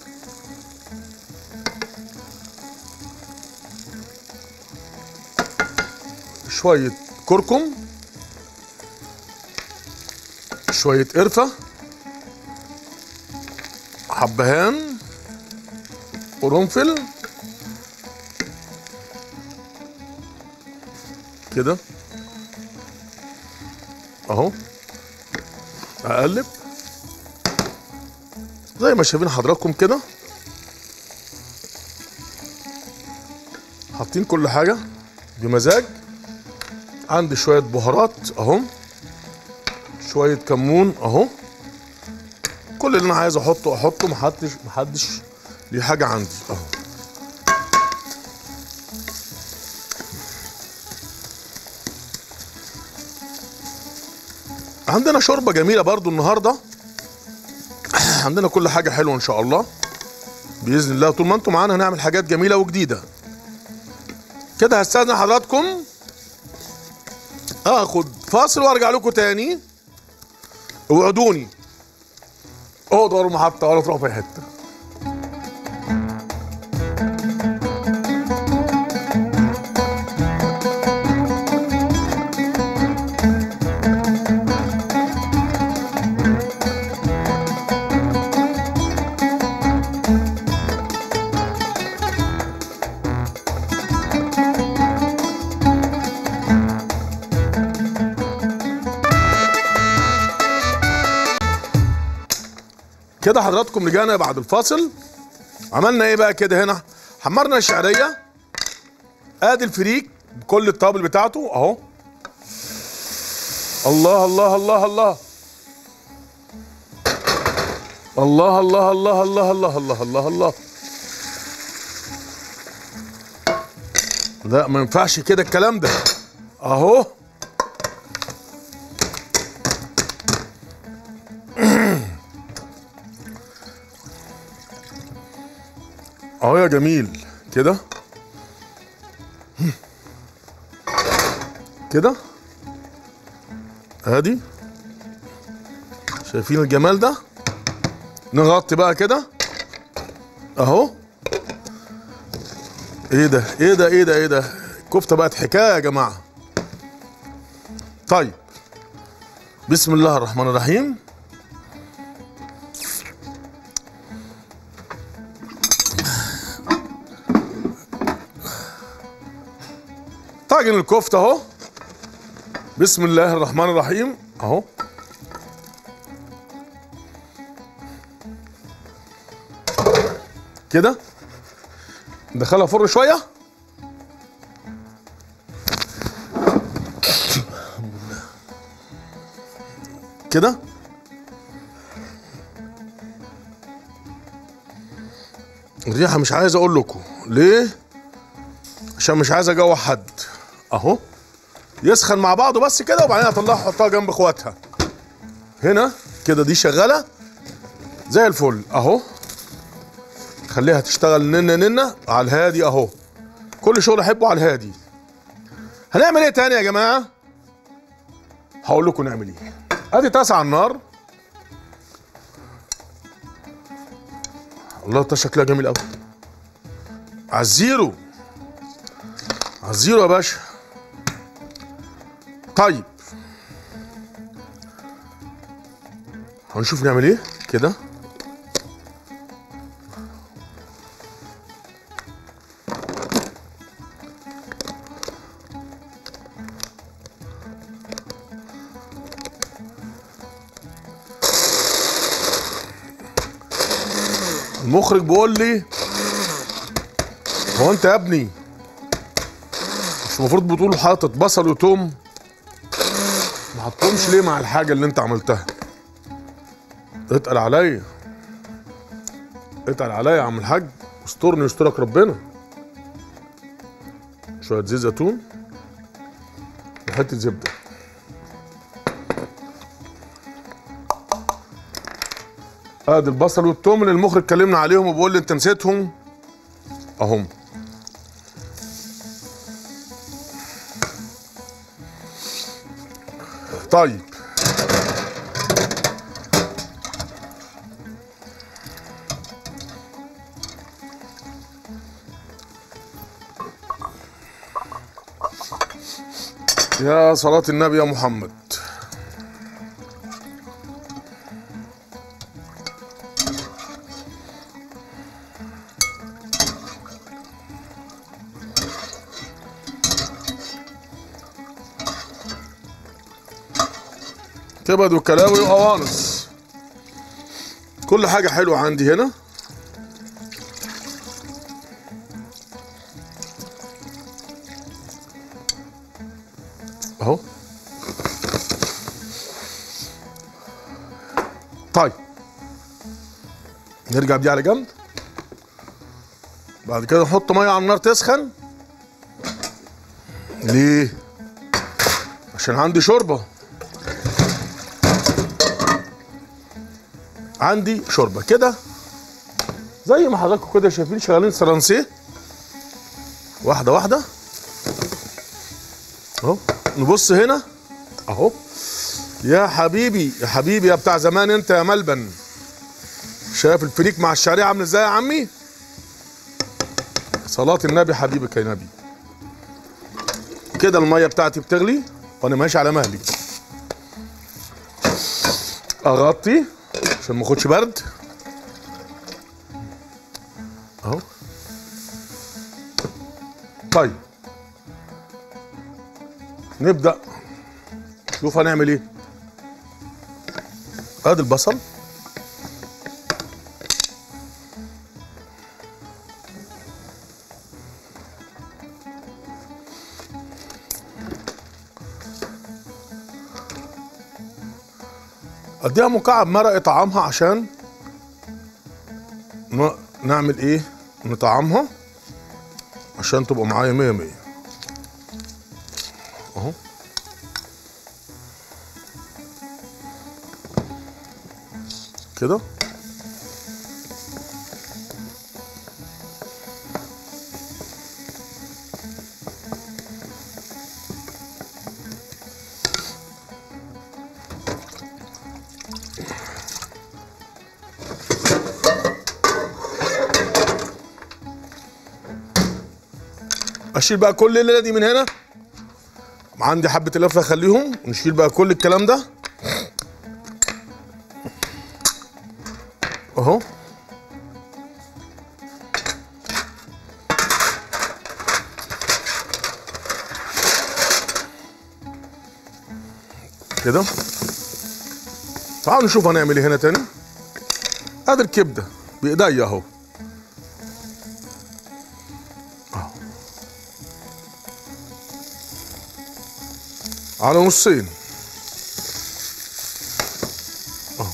شوية كركم شوية قرفة حبهان قرنفل كده اهو اقلب زي ما شايفين حضراتكم كده حاطين كل حاجه بمزاج عندي شويه بهارات اهو شويه كمون اهو كل اللي انا عايز احطه احطه محدش محدش ليه حاجه عندي اهو عندنا شوربه جميله برضو النهارده عندنا كل حاجه حلوه ان شاء الله باذن الله طول ما انتم معانا هنعمل حاجات جميله وجديده كده هستاذن حضراتكم اخد فاصل وارجع لكم تاني اوعدوني اقعدوا ورا المحطه ولا تروحوا في أي حته كده حضراتكم رجعنا بعد الفاصل عملنا ايه بقى كده هنا حمرنا الشعريه ادي الفريك بكل التوابل بتاعته اهو الله الله الله الله الله الله الله الله الله الله الله الله لا ما ينفعش كده الكلام ده اهو اهو يا جميل كده كده ادي شايفين الجمال ده نغطي بقى كده اهو ايه ده ايه ده ايه ده ايه ده الكفته بقت حكايه يا جماعه طيب بسم الله الرحمن الرحيم طاجن الكفته اهو بسم الله الرحمن الرحيم اهو كده ندخلها فرن شويه كده الريحه مش عايز اقول لكم ليه عشان مش عايز اجوع حد اهو يسخن مع بعضه بس كده وبعدين اطلعها احطها جنب اخواتها هنا كده دي شغاله زي الفل اهو خليها تشتغل ننه ننه على الهادي اهو كل شغل احبه على الهادي هنعمل ايه تاني يا جماعه هقول لكم نعمل ايه ادي طاسه على النار الله ده شكلها جميل قوي على الزيرو على الزيرو يا باشا طيب هنشوف نعمل ايه كده المخرج بيقول لي هو انت يا ابني مش المفروض بتقول حاطط بصل وتوم ما حطهمش ليه مع الحاجه اللي انت عملتها اتقل عليا اتقل عليا يا عم الحاج استرني يسترك ربنا شويه زيت زيتون وحته زبده ادي البصل والثوم اللي المخرج كلمنا عليهم وبيقول لي انت نسيتهم اهم طيب يا صلاة النبي يا محمد كبد وكلاوي وقوانص كل حاجة حلوة عندي هنا اهو طيب نرجع دي على جنب بعد كده نحط ميه على النار تسخن ليه عشان عندي شوربه عندي شوربه كده زي ما حضراتكم كده شايفين شغالين سرانسيه واحده واحده اهو نبص هنا اهو يا حبيبي يا حبيبي يا بتاع زمان انت يا ملبن شايف الفريك مع الشعريه عامل ازاي يا عمي صلاة النبي حبيبك يا نبي كده المية بتاعتي بتغلي وانا ماشي على مهلي اغطي عشان ما اخدش برد اهو طيب نبدأ شوف هنعمل ايه ادي البصل اديها مكعب مرق يطعمها عشان ن- نعمل ايه نطعمها عشان تبقى معايا مية مية اهو كده اشيل بقى كل الليله دي من هنا عندي حبه اللفه اخليهم ونشيل بقى كل الكلام ده اهو كده تعالوا نشوف هنعمل ايه هنا تاني ادي الكبده بايديا اهو أهو. على نصين اهو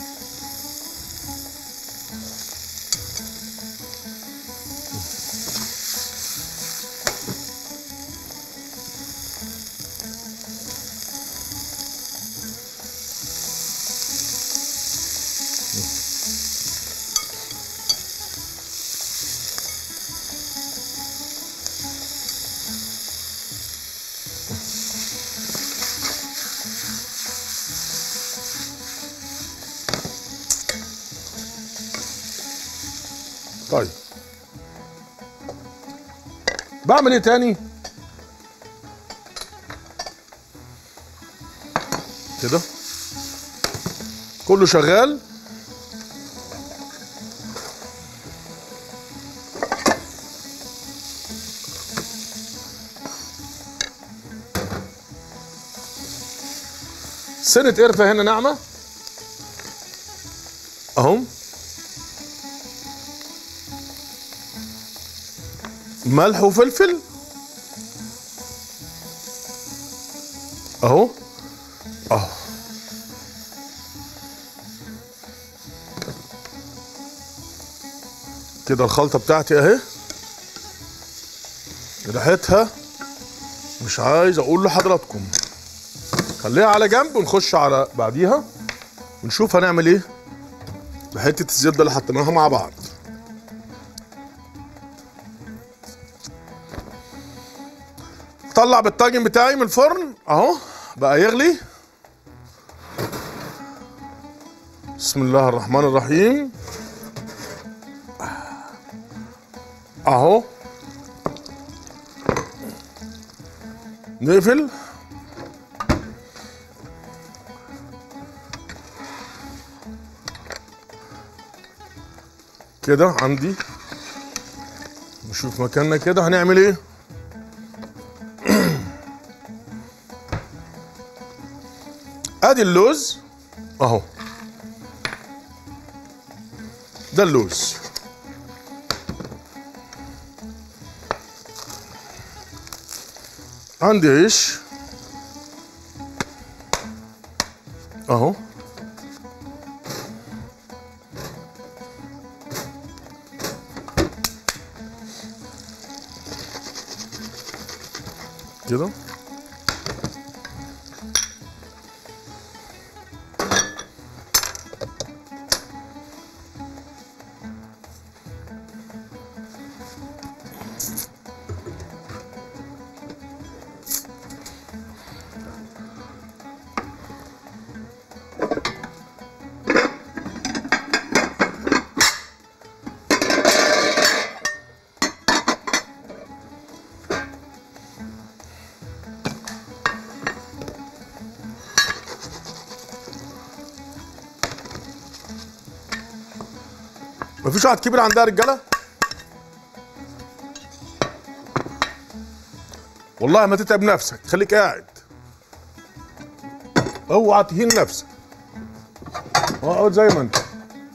طيب بعمل ايه تاني كده كله شغال سنة قرفة هنا ناعمة اهو ملح وفلفل اهو اهو كده الخلطة بتاعتي اهي ريحتها مش عايز اقول لحضراتكم خليها على جنب ونخش على بعديها ونشوف هنعمل ايه بحته الزبده اللي حطيناها مع بعض طلع بالطاجن بتاعي من الفرن اهو بقى يغلي بسم الله الرحمن الرحيم اهو نقفل كده عندي نشوف مكاننا كده هنعمل ايه ادي اللوز اهو ده اللوز عندي عيش اهو كده مفيش واحد كبير عندها رجاله والله ما تتعب نفسك خليك قاعد اوعى تهين نفسك اقعد زي ما انت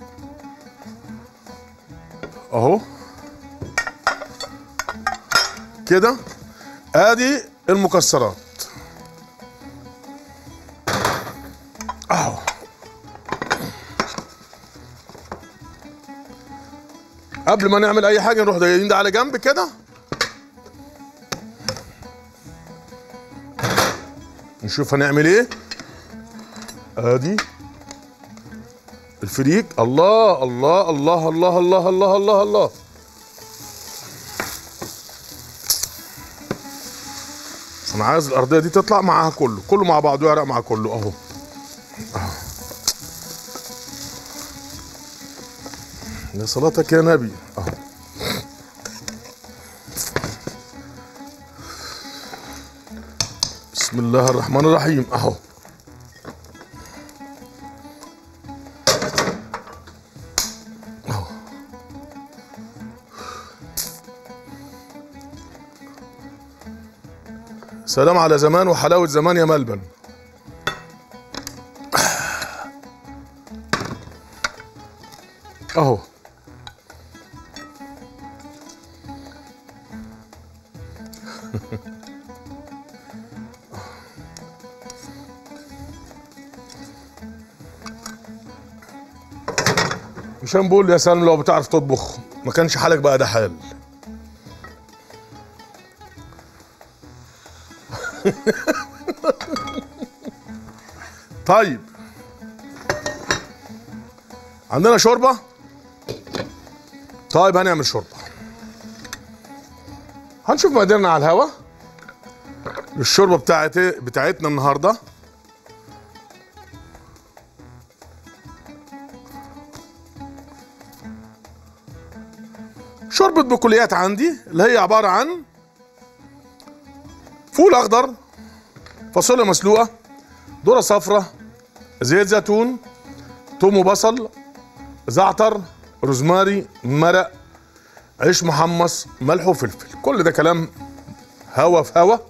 اهو كده ادي المكسرات اهو قبل ما نعمل اي حاجه نروح جايين ده على جنب كده نشوف هنعمل ايه ادي الفريك الله الله الله الله الله الله الله الله انا عايز الارضيه دي تطلع معاها كله كله مع بعضه يعرق مع كله اهو أهو. يا صلاتك يا نبي اهو بسم الله الرحمن الرحيم اهو أهو. سلام على زمان وحلاوة زمان يا ملبن اهو هشام بيقول لي يا سلام لو بتعرف تطبخ ما كانش حالك بقى ده حال طيب عندنا شوربه طيب هنعمل شوربه هنشوف مقاديرنا على الهوا الشوربه بتاعت بتاعتنا النهارده شوربه بقوليات عندي اللي هي عباره عن فول اخضر فاصوليا مسلوقه ذره صفراء زيت زيتون توم وبصل زعتر روزماري مرق عيش محمص ملح وفلفل كل ده كلام هوا في هوا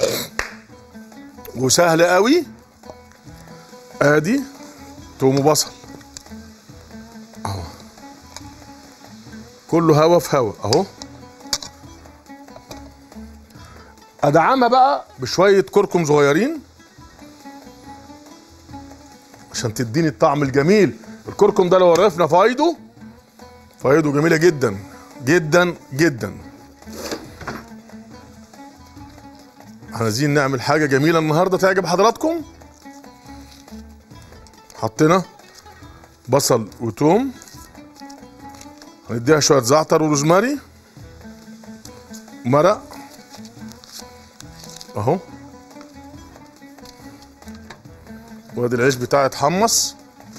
وسهل قوي ادي توم وبصل اهو كله هوا في هوا اهو ادعمها بقى بشويه كركم صغيرين عشان تديني الطعم الجميل الكركم ده لو عرفنا فايده فايده جميله جدا جدا جدا عايزين نعمل حاجه جميله النهارده تعجب حضراتكم حطينا بصل وتوم هنديها شويه زعتر وروزماري مرق اهو وادي العيش بتاعي اتحمص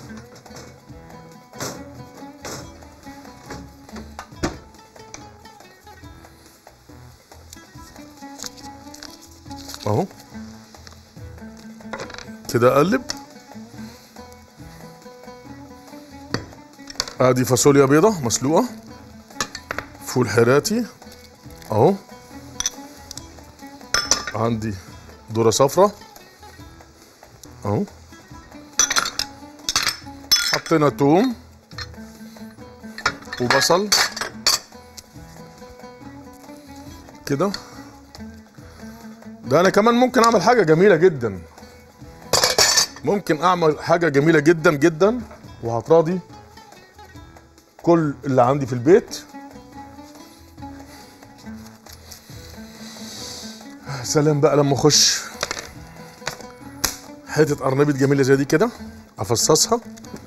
اهو كده اقلب ادي فاصوليا بيضة مسلوقة فول حراتي اهو عندي ذرة صفرا اهو حطينا توم وبصل كده ده انا كمان ممكن اعمل حاجه جميله جدا ممكن اعمل حاجه جميله جدا جدا وهتراضي كل اللي عندي في البيت سلام بقى لما اخش حته قرنبيط جميله زي دي كده افصصها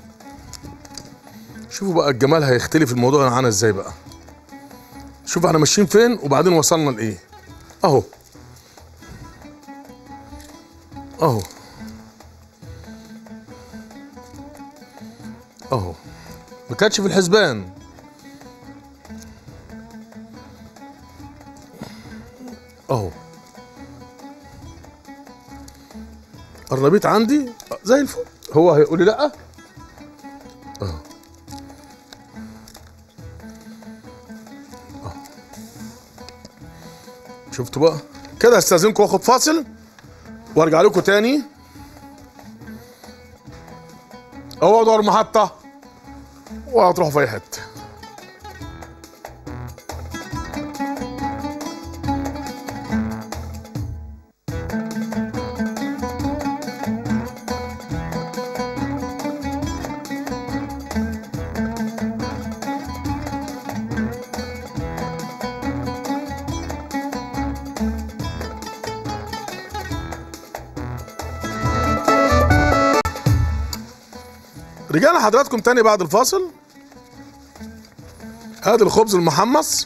شوفوا بقى الجمال هيختلف الموضوع معانا ازاي بقى شوف احنا ماشيين فين وبعدين وصلنا لايه اهو اهو اهو ما كانتش في الحسبان اهو قرنبيط عندي زي الفل هو هيقول لي لا اهو أهو. شفتوا بقى كده استاذنكم واخد فاصل وارجع لكم تاني اقعدوا على المحطة وهتروحوا في اي حتة رجعنا حضراتكم تاني بعد الفاصل ادي الخبز المحمص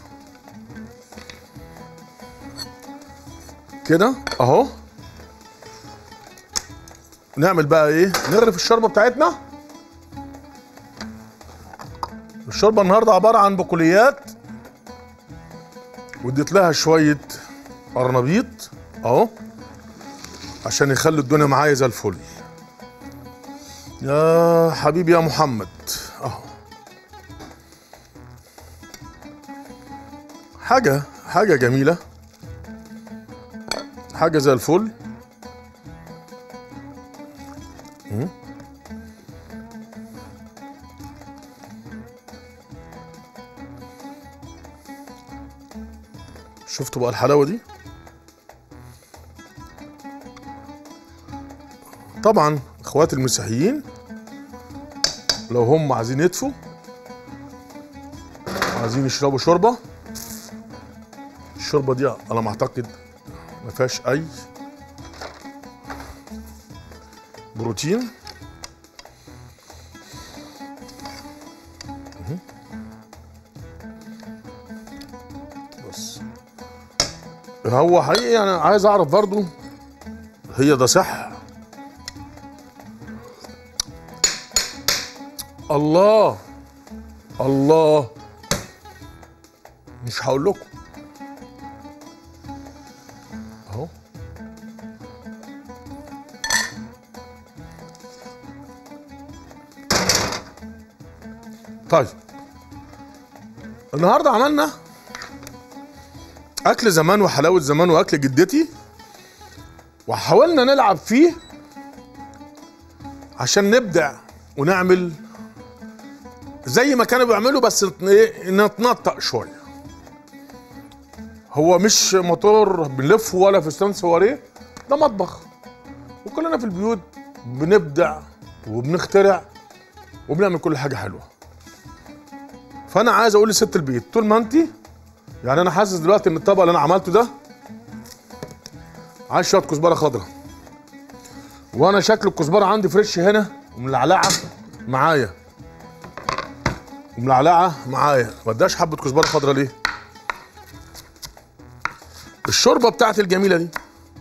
كده اهو نعمل بقى ايه نغرف الشوربه بتاعتنا الشوربه النهارده عباره عن بقوليات واديت لها شويه قرنبيط اهو عشان يخلوا الدنيا معايا زي الفل يا حبيبي يا محمد اهو حاجة حاجة جميلة حاجة زي الفل مم. شفتوا بقى الحلاوة دي طبعا اخواتي المسيحيين لو هم عايزين يدفوا عايزين يشربوا شوربه الشوربه دي على ما اعتقد ما فيهاش اي بروتين مهم. بس هو حقيقي انا عايز اعرف برضو هي ده صح الله الله مش هقول لكم اهو طيب النهارده عملنا اكل زمان وحلاوه زمان واكل جدتي وحاولنا نلعب فيه عشان نبدع ونعمل زي ما كانوا بيعملوا بس نت- إيه، نتنطق شويه هو مش موتور بنلفه ولا فستان سواريه ده مطبخ وكلنا في البيوت بنبدع وبنخترع وبنعمل كل حاجه حلوه فانا عايز اقول لست البيت طول ما انت يعني انا حاسس دلوقتي ان الطبق اللي انا عملته ده عايز شويه كزبره خضراء وانا شكل الكزبره عندي فريش هنا وملعلعه معايا وملعلعه معايا ما اداش حبه كزبره خضراء ليه الشوربه بتاعتي الجميله دي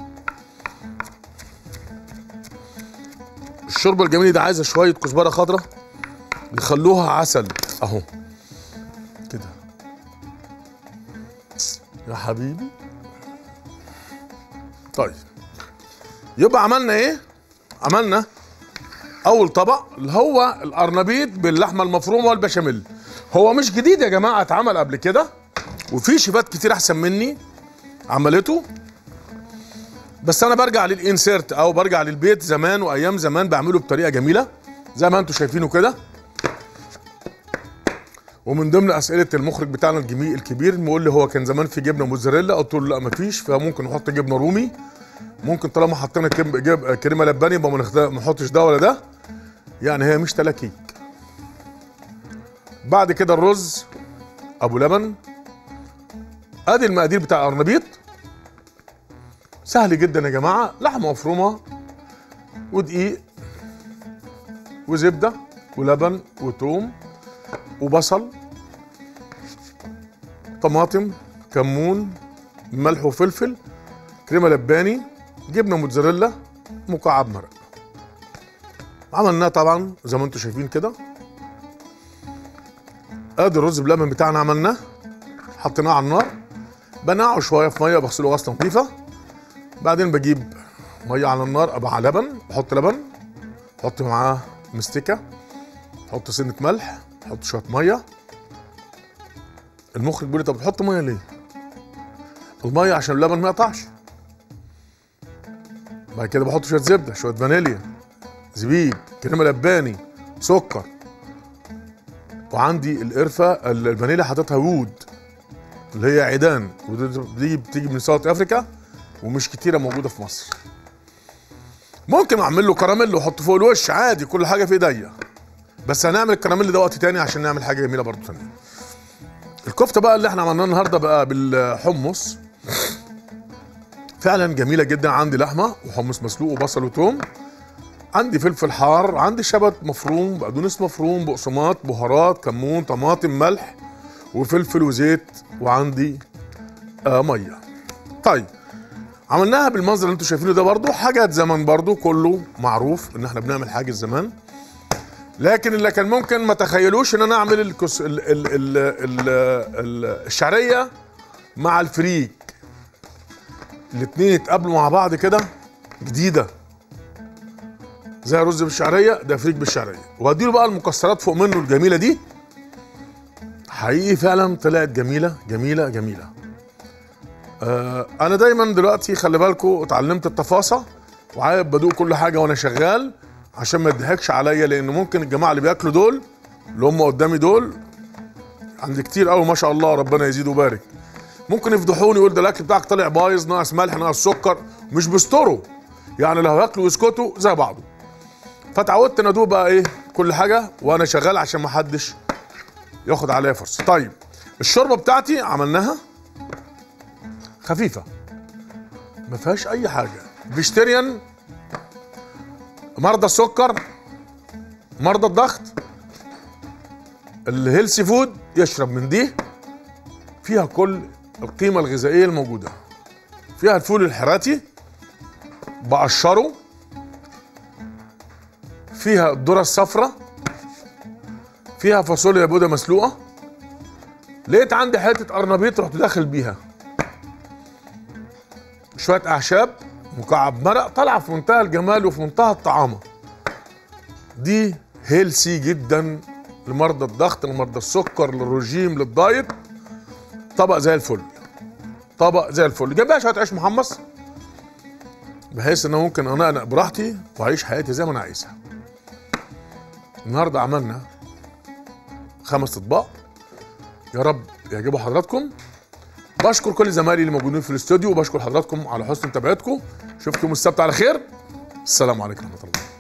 الشوربه الجميله دي عايزه شويه كزبره خضراء يخلوها عسل اهو كده يا حبيبي طيب يبقى عملنا ايه عملنا اول طبق اللي هو القرنبيط باللحمه المفرومه والبشاميل هو مش جديد يا جماعه اتعمل قبل كده وفي شيفات كتير احسن مني عملته بس انا برجع للانسيرت او برجع للبيت زمان وايام زمان بعمله بطريقه جميله زي ما انتم شايفينه كده ومن ضمن اسئله المخرج بتاعنا الجميل الكبير بيقول لي هو كان زمان في جبنه موتزاريلا قلت له لا مفيش فممكن نحط جبنه رومي ممكن طالما حطينا كم- جب- كريمه لباني يبقى ما نخت- ما نحطش ده ولا ده يعني هي مش تلاكيك بعد كده الرز ابو لبن ادي المقادير بتاع القرنبيط سهل جدا يا جماعه لحمه مفرومه ودقيق وزبده ولبن وتوم وبصل طماطم كمون ملح وفلفل كريمه لباني جبنه موتزاريلا مكعب مرق عملناه طبعا زي ما انتم شايفين كده ادي الرز بلبن بتاعنا عملناه حطيناه على النار بنقعه شويه في ميه بغسله غسله نظيفه بعدين بجيب ميه على النار ابقى على لبن بحط لبن بحط معاه مستكه بحط سنه ملح بحط شويه ميه المخرج بيقول لي طب بتحط ميه ليه؟ الميه عشان اللبن ما يقطعش بعد كده بحط شويه زبده شويه فانيليا زبيب كريمه لباني سكر وعندي القرفه ال- الفانيليا حاططها وود اللي هي عيدان ودي دي بتيجي من ساوث افريكا ومش كتيره موجوده في مصر ممكن اعمل له كراميل واحطه فوق الوش عادي كل حاجه في ايديا بس هنعمل الكراميل ده وقت تاني عشان نعمل حاجه جميله برضو تانية الكفته بقى اللي احنا عملناها النهارده بقى بالحمص فعلا جميله جدا عندي لحمه وحمص مسلوق وبصل وتوم عندي فلفل حار عندي شبت مفروم بقدونس مفروم بقسماط بهارات كمون طماطم ملح وفلفل وزيت وعندي آه ميه طيب عملناها بالمنظر اللي انتم شايفينه ده برضو حاجات زمان برضو كله معروف ان احنا بنعمل حاجه زمان لكن اللي كان ممكن ما تخيلوش ان انا اعمل الكس ال ال ال ال ال الشعريه مع الفريك الاتنين يتقابلوا مع بعض كده جديده زي رز بالشعريه ده فريك بالشعريه واديله بقى المكسرات فوق منه الجميله دي حقيقي فعلا طلعت جميله جميله جميله آه انا دايما دلوقتي خلي بالكم اتعلمت التفاصيل وعايز بدوق كل حاجه وانا شغال عشان ما يضحكش عليا لان ممكن الجماعه اللي بياكلوا دول اللي هم قدامي دول عندي كتير قوي ما شاء الله ربنا يزيد ويبارك ممكن يفضحوني يقول ده الاكل بتاعك طالع بايظ ناقص ملح ناقص سكر مش بيستروا يعني لو ياكلوا ويسكتوا زي بعضه فتعودت ان ادوق بقى ايه كل حاجه وانا شغال عشان ما حدش ياخد عليا فرصه طيب الشوربه بتاعتي عملناها خفيفه ما فيهاش اي حاجه فيجيتيريان مرضى السكر مرضى الضغط الهيلثي فود يشرب من دي فيها كل القيمه الغذائيه الموجوده فيها الفول الحراتي بقشره فيها الذره الصفراء فيها فاصوليا بيضه مسلوقه لقيت عندي حته قرنبيط رحت داخل بيها شويه اعشاب مكعب مرق طالعه في منتهى الجمال وفي منتهى الطعامه دي هيلسي جدا لمرضى الضغط لمرضى السكر للرجيم للدايت طبق زي الفل طبق زي الفل جنبها شويه عيش محمص بحيث ان أنا ممكن انقنق براحتي واعيش حياتي زي ما انا عايزها النهارده عملنا خمس اطباق يا رب يعجبوا حضراتكم بشكر كل زمايلي اللي موجودين في الاستوديو وبشكر حضراتكم على حسن متابعتكم اشوفكم السبت على خير السلام عليكم ورحمه الله